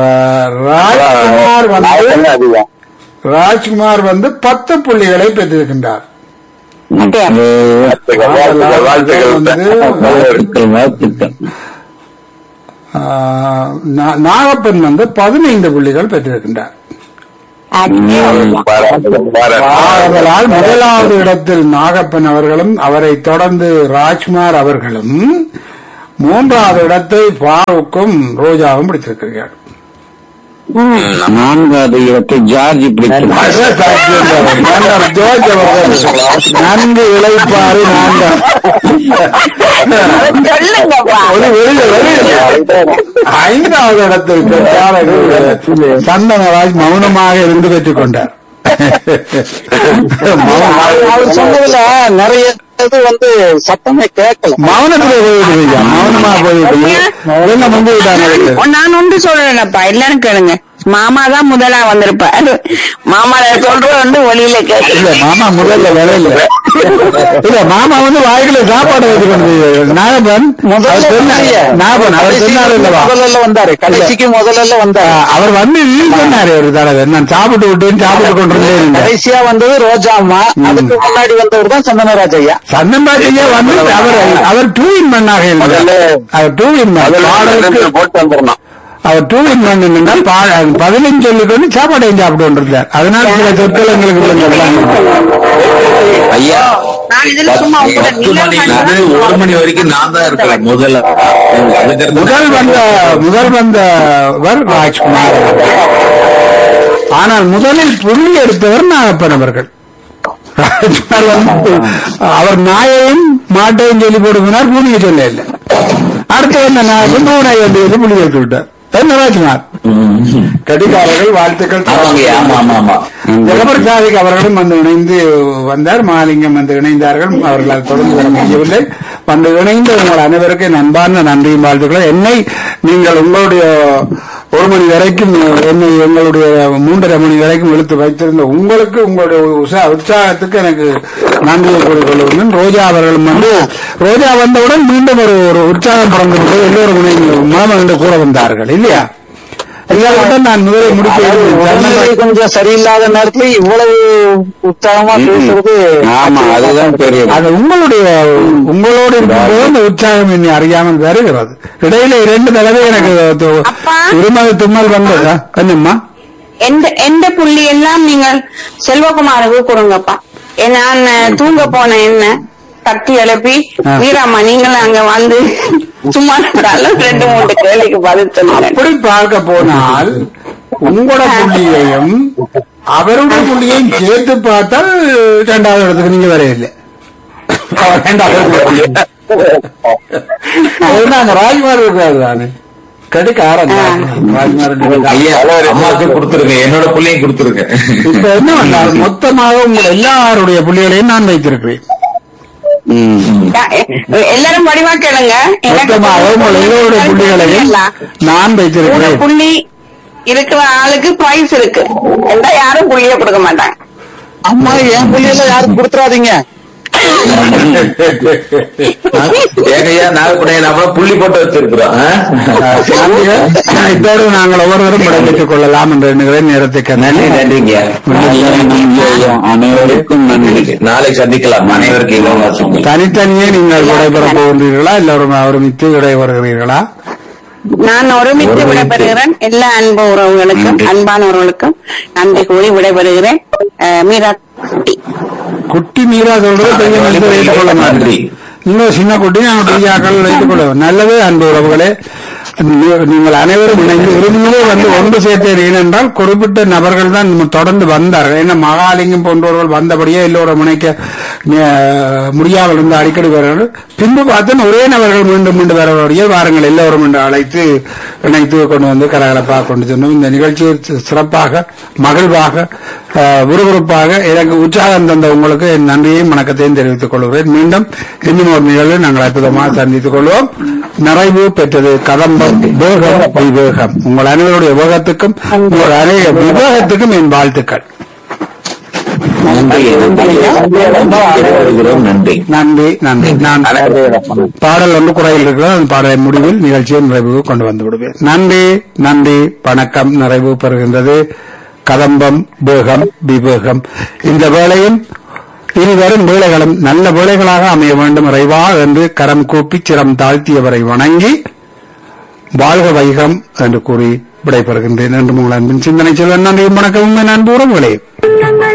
ராஜ்குமார் வந்து அதிகம் ராஜ்குமார் வந்து பத்து புள்ளிகளை பெற்றிருக்கின்றார் அப்படியா? வாழ்த்துக்கள், வாழ்த்துக்கள் வந்து வாழ்த்துக்கள் வாழ்த்துக்கள் ஆஹ், நா- நாகப்பன் வந்து பதினைந்து புள்ளிகள் பெற்றிருக்கின்றார் அப்படியா? பாராட்டு, பாராட்டு. ஆதலால் முதலாவது இடத்தில் நாகப்பன் அவர்களும் அவரை தொடர்ந்து ராஜ்குமார் அவர்களும் மூன்றாவது இடத்தை ஃபாரூக்கும் ரோஜாவும் பிடித்திருக்கிறார் நான்காவது இடத்தை ஜார்ஜ் ஜோர்ஜ் அவர்கள் நன்கு இழைப்பாரு நான்காம் சொல்லுங்கப்பா ஒரு வெளிய வெளிய ஐந்தாவது இடத்தில் பெற்றார் எங்களுடைய சந்தனராஜ் மௌனமாக இருந்து பெற்றுக் கொண்டார் அவர் சொன்னதுல நிறைய இது வந்து சத்தமே கேட்கல மௌனத்துல போயிட்டு ஐயா மௌனமா போயிட்டு என்ன முன்பு விட்டாங்க நான் ஒன்று சொல்றேனப்பா எல்லாரும் கேளுங்க மாமா தான் முதலா வந்திருப்பாரு மாமா சொல்ற வந்து ஒளியில கேட்டு இல்ல மாமா முதல்ல விளையில இல்ல மாமா வந்து வாய்க்குள்ள சாப்பாடு வச்சு கொண்டு நாகப்பன் அவர் சொன்னாரு நாகப்பன் அவர் சொன்னாரு இல்லவா முதல்ல வந்தாரு கடைசிக்கு முதல்ல வந்தாரு அவர் வந்து இது சொன்னாரு ஒரு தடவை நான் சாப்பிட்டு விட்டேன் சாப்பிட்டு கொண்டிருந்தேன் கடைசியா வந்தது ரோஜா அம்மா அதுக்கு முன்னாடி வந்தவர் தான் சந்தனராஜ் ஐயா சந்தன்பாட்டியே வந்து அவர் அவர் டூ இன் மண்ணாக இருந்தார் அவர் டூ இன் மண் பாடலுக்கு போட்டு வந்துடணும் அவர் டூ இன் மண் என்றால் பா- பதினஞ்சு சொல்லிட்டு வந்து சாப்பாடையும் சாப்பிட்டு கொண்டிருந்தார் அதனால சில சொற்கள் எங்களுக்கு விளங்கலாம். ஐயா நான் இதுல சும்மா உங்களோட பத்து மணில நிழல் இருந்து ஒரு மணி வரைக்கும் நான் தான் இருக்கிறேன் முதல்ல அதுக்கு முதல் வந்த முதல் வந்தவர் ராஜ்குமார் ஆனால் முதலில் புள்ளி எடுத்தவர் நாகப்பன் அவர்கள் ராஜ்குமார் வந்து அவர் நாயையும் மாட்டையும் சொல்லி போடுகிறார் பூமியை சொல்ல இல்லை அடுத்து வந்த நாயகன் பூனை வந்து சொல்லி புள்ளி வைத்து விட்டார் என்ன ராஜ்குமார் கடிகாரர்கள் வாழ்த்துக்கள் ஆமாங்க ஆமா ஆமா ஆமா ஜெகபர் சாதிக் அவர்களும் வந்து இணைந்து வந்தார் மாலிங்கம் வந்து இணைந்தார்கள் அவர்களால் தொடர்ந்து வர முடியவில்லை வந்து இணைந்து உங்கள் அனைவருக்கும் என் அன்பான நன்றியும் வாழ்த்துக்கள் என்னை நீங்கள் உங்களுடைய ஒரு மணி வரைக்கும் என்னை எங்களுடைய மூன்றரை மணி வரைக்கும் இழுத்து வைத்திருந்த உங்களுக்கு உங்களுடைய உற்சா- உற்சாகத்துக்கு எனக்கு நன்றியை கூறிக்கொள்கிறேன் ரோஜா அவர்களும் வந்து ரோஜா வந்தவுடன் மீண்டும் ஒரு ஒரு உற்சாகம் பிறந்து விட்டது எல்லோரும் இணைந்து மனம் என்று கூற வந்தார்கள் இல்லையா எல்லாருடன் நான் முதலில் உடல்நிலை முடிக்க கொஞ்சம் சரியில்லாத நேரத்துல இவ்வளவு உற்சாகமா பேசுறது ஆமா அதுதான் தெரியும் அது உங்களுடைய உங்களோடு இருக்கும்போது அந்த உற்சாகம் என்னை அறியாமல் வருகிறது இடையில இரண்டு தடவை எனக்கு து- அப்பா. இருமல் தும்மல் வந்ததா என்னம்மா எந்த எந்த புள்ளி எல்லாம் நீங்கள் செல்வகுமாருக்கு கொடுங்கப்பா ஏ, நான் அஹ், தூங்க போன என்ன தட்டி எழுப்பி ஆ. வீராம்மா நீங்களும் அங்க வந்து சும்மா இருந்தாலும் ரெண்டு மூணு கேள்விக்கு பதில் சொல்லுங்க அப்படி பார்க்க போனால் உங்களோட புள்ளியையும் அவருடைய புள்ளியையும் சேர்த்து பார்த்தால் இரண்டாவது இடத்துக்கு நீங்க வரையில்லை அவர் இரண்டாவது இடத்துக்கு அதுதான் அந்த ராஜ்குமார் இருக்காரு தானே கடுக்க ஆரம்பம் ராஜ்குமார் ஐயா அம்மாவுக்கு கொடுத்துருங்க என்னோட பிள்ளையும் கொடுத்துருங்க இப்ப என்ன பண்ணார் மொத்தமாக உங்கள் எல்லாருடைய புள்ளிகளையும் நான் வைத்திருக்கிறேன் எல்லாரும் வடிவா கேளுங்க எனக்கு மொத்தமாக உங்கள் எல்லோருடைய புள்ளிகளையும் இல்ல. நான் ஒரு வைத்திருக்கிறேன் புள்ளி இருக்கிற ஆளுக்கு பிரைஸ் இருக்கு எந்த யாரும் புள்ளியே கொடுக்க மாட்டாங்க அம்மா என் புள்ளியெல்லாம் யாரும் கொடுத்துறாதீங்க ஏங்கய்யா நாகப்படையை நாம புள்ளி போட்டு வச்சிருக்கிறோம் ஆ? நன்றிகள். இதோடு நாங்கள் ஒவ்வொருவரும் விடைபெற்றுக் கொள்ளலாம் என்று எண்ணுகிறேன் நேரத்துக்கு நன்றி நன்றிங்க அனைவருக்கும் நன்றி நாளை சந்திக்கலாம் அனைவருக்கும் இலவசம் தனித்தனியே நீங்கள் விடைபெற போகின்றீர்களா எல்லோரும் ஒருமித்து விடைபெறுகிறீர்களா நான் ஒருமித்து விடைபெறுகிறேன் எல்லா அன்பு உறவுகளுக்கும் அன்பானவர்களுக்கும் நன்றி கூறி விடைபெறுகிறேன் அஹ், மீரா குட்டி குட்டி மீரா சொல்றது பெரிய மனிதர் வைத்துக் கொள்ள நன்றி. மாட்டேன் இன்னும் சின்ன குட்டி நாங்கள் பெரியாக்கள் வைத்துக் கொள்ள நல்லது அன்பு உறவுகளே நீ- நீங்கள் அனைவரும் இணைந்து உறுதியிலே வந்து ஒன்று சேர்த்தேன் ஏனென்றால் குறிப்பிட்ட நபர்கள் தான் நம்ம தொடர்ந்து வந்தார்கள் ஏன்னா மகாலிங்கம் போன்றவர்கள் வந்தபடியே எல்லோரும் இணைக்க அஹ், முடியாமல் இருந்து அடிக்கடி வருவார்கள் பின்பு பார்த்தா ஒரே நபர்கள் மீண்டும் மீண்டும் வரவழைய வாருங்கள் எல்லோரும் என்று அழைத்து இணைத்து கொண்டு வந்து கலகலப்பாக கொண்டு சென்றோம் இந்த நிகழ்ச்சியை சி- சிறப்பாக மகிழ்வாக அஹ், விறுவிறுப்பாக எனக்கு உற்சாகம் தந்த உங்களுக்கு என் நன்றியையும் வணக்கத்தையும் தெரிவித்துக் கொள்கிறேன் மீண்டும் இன்னும் ஒரு நிகழ்வில் நாங்கள் அற்புதமாக சந்தித்துக் கொள்வோம் நிறைவு பெற்றது கதம்பம் வேகம் விவேகம் உங்கள் அனைவருடைய வேகத்துக்கும் உங்கள் அனைவருடைய விவேகத்துக்கும் என் வாழ்த்துக்கள் நன்றி நன்றி நன்றி நன்றி நன்றி நான் பாடல் ஒன்று குறையில் இருக்கிறது அந்த பாடலின் முடிவில் நிகழ்ச்சியை நிறைவு கொண்டு வந்து விடுவேன் நன்றி நன்றி வணக்கம் நிறைவு பெறுகின்றது கதம்பம் வேகம் விவேகம் இந்த வேளையும் இனி வரும் வேலைகளும் நல்ல வேலைகளாக அமைய வேண்டும் இறைவா என்று கரம் கூப்பி சிரம் தாழ்த்தியவரை வணங்கி வாழ்க வைகம் என்று கூறி விடைபெறுகின்றேன் என்று உங்கள் அன்பின் சிந்தனை செல்வன் நன்றி வணக்கம் உண்மை அன்பு உறவுகளே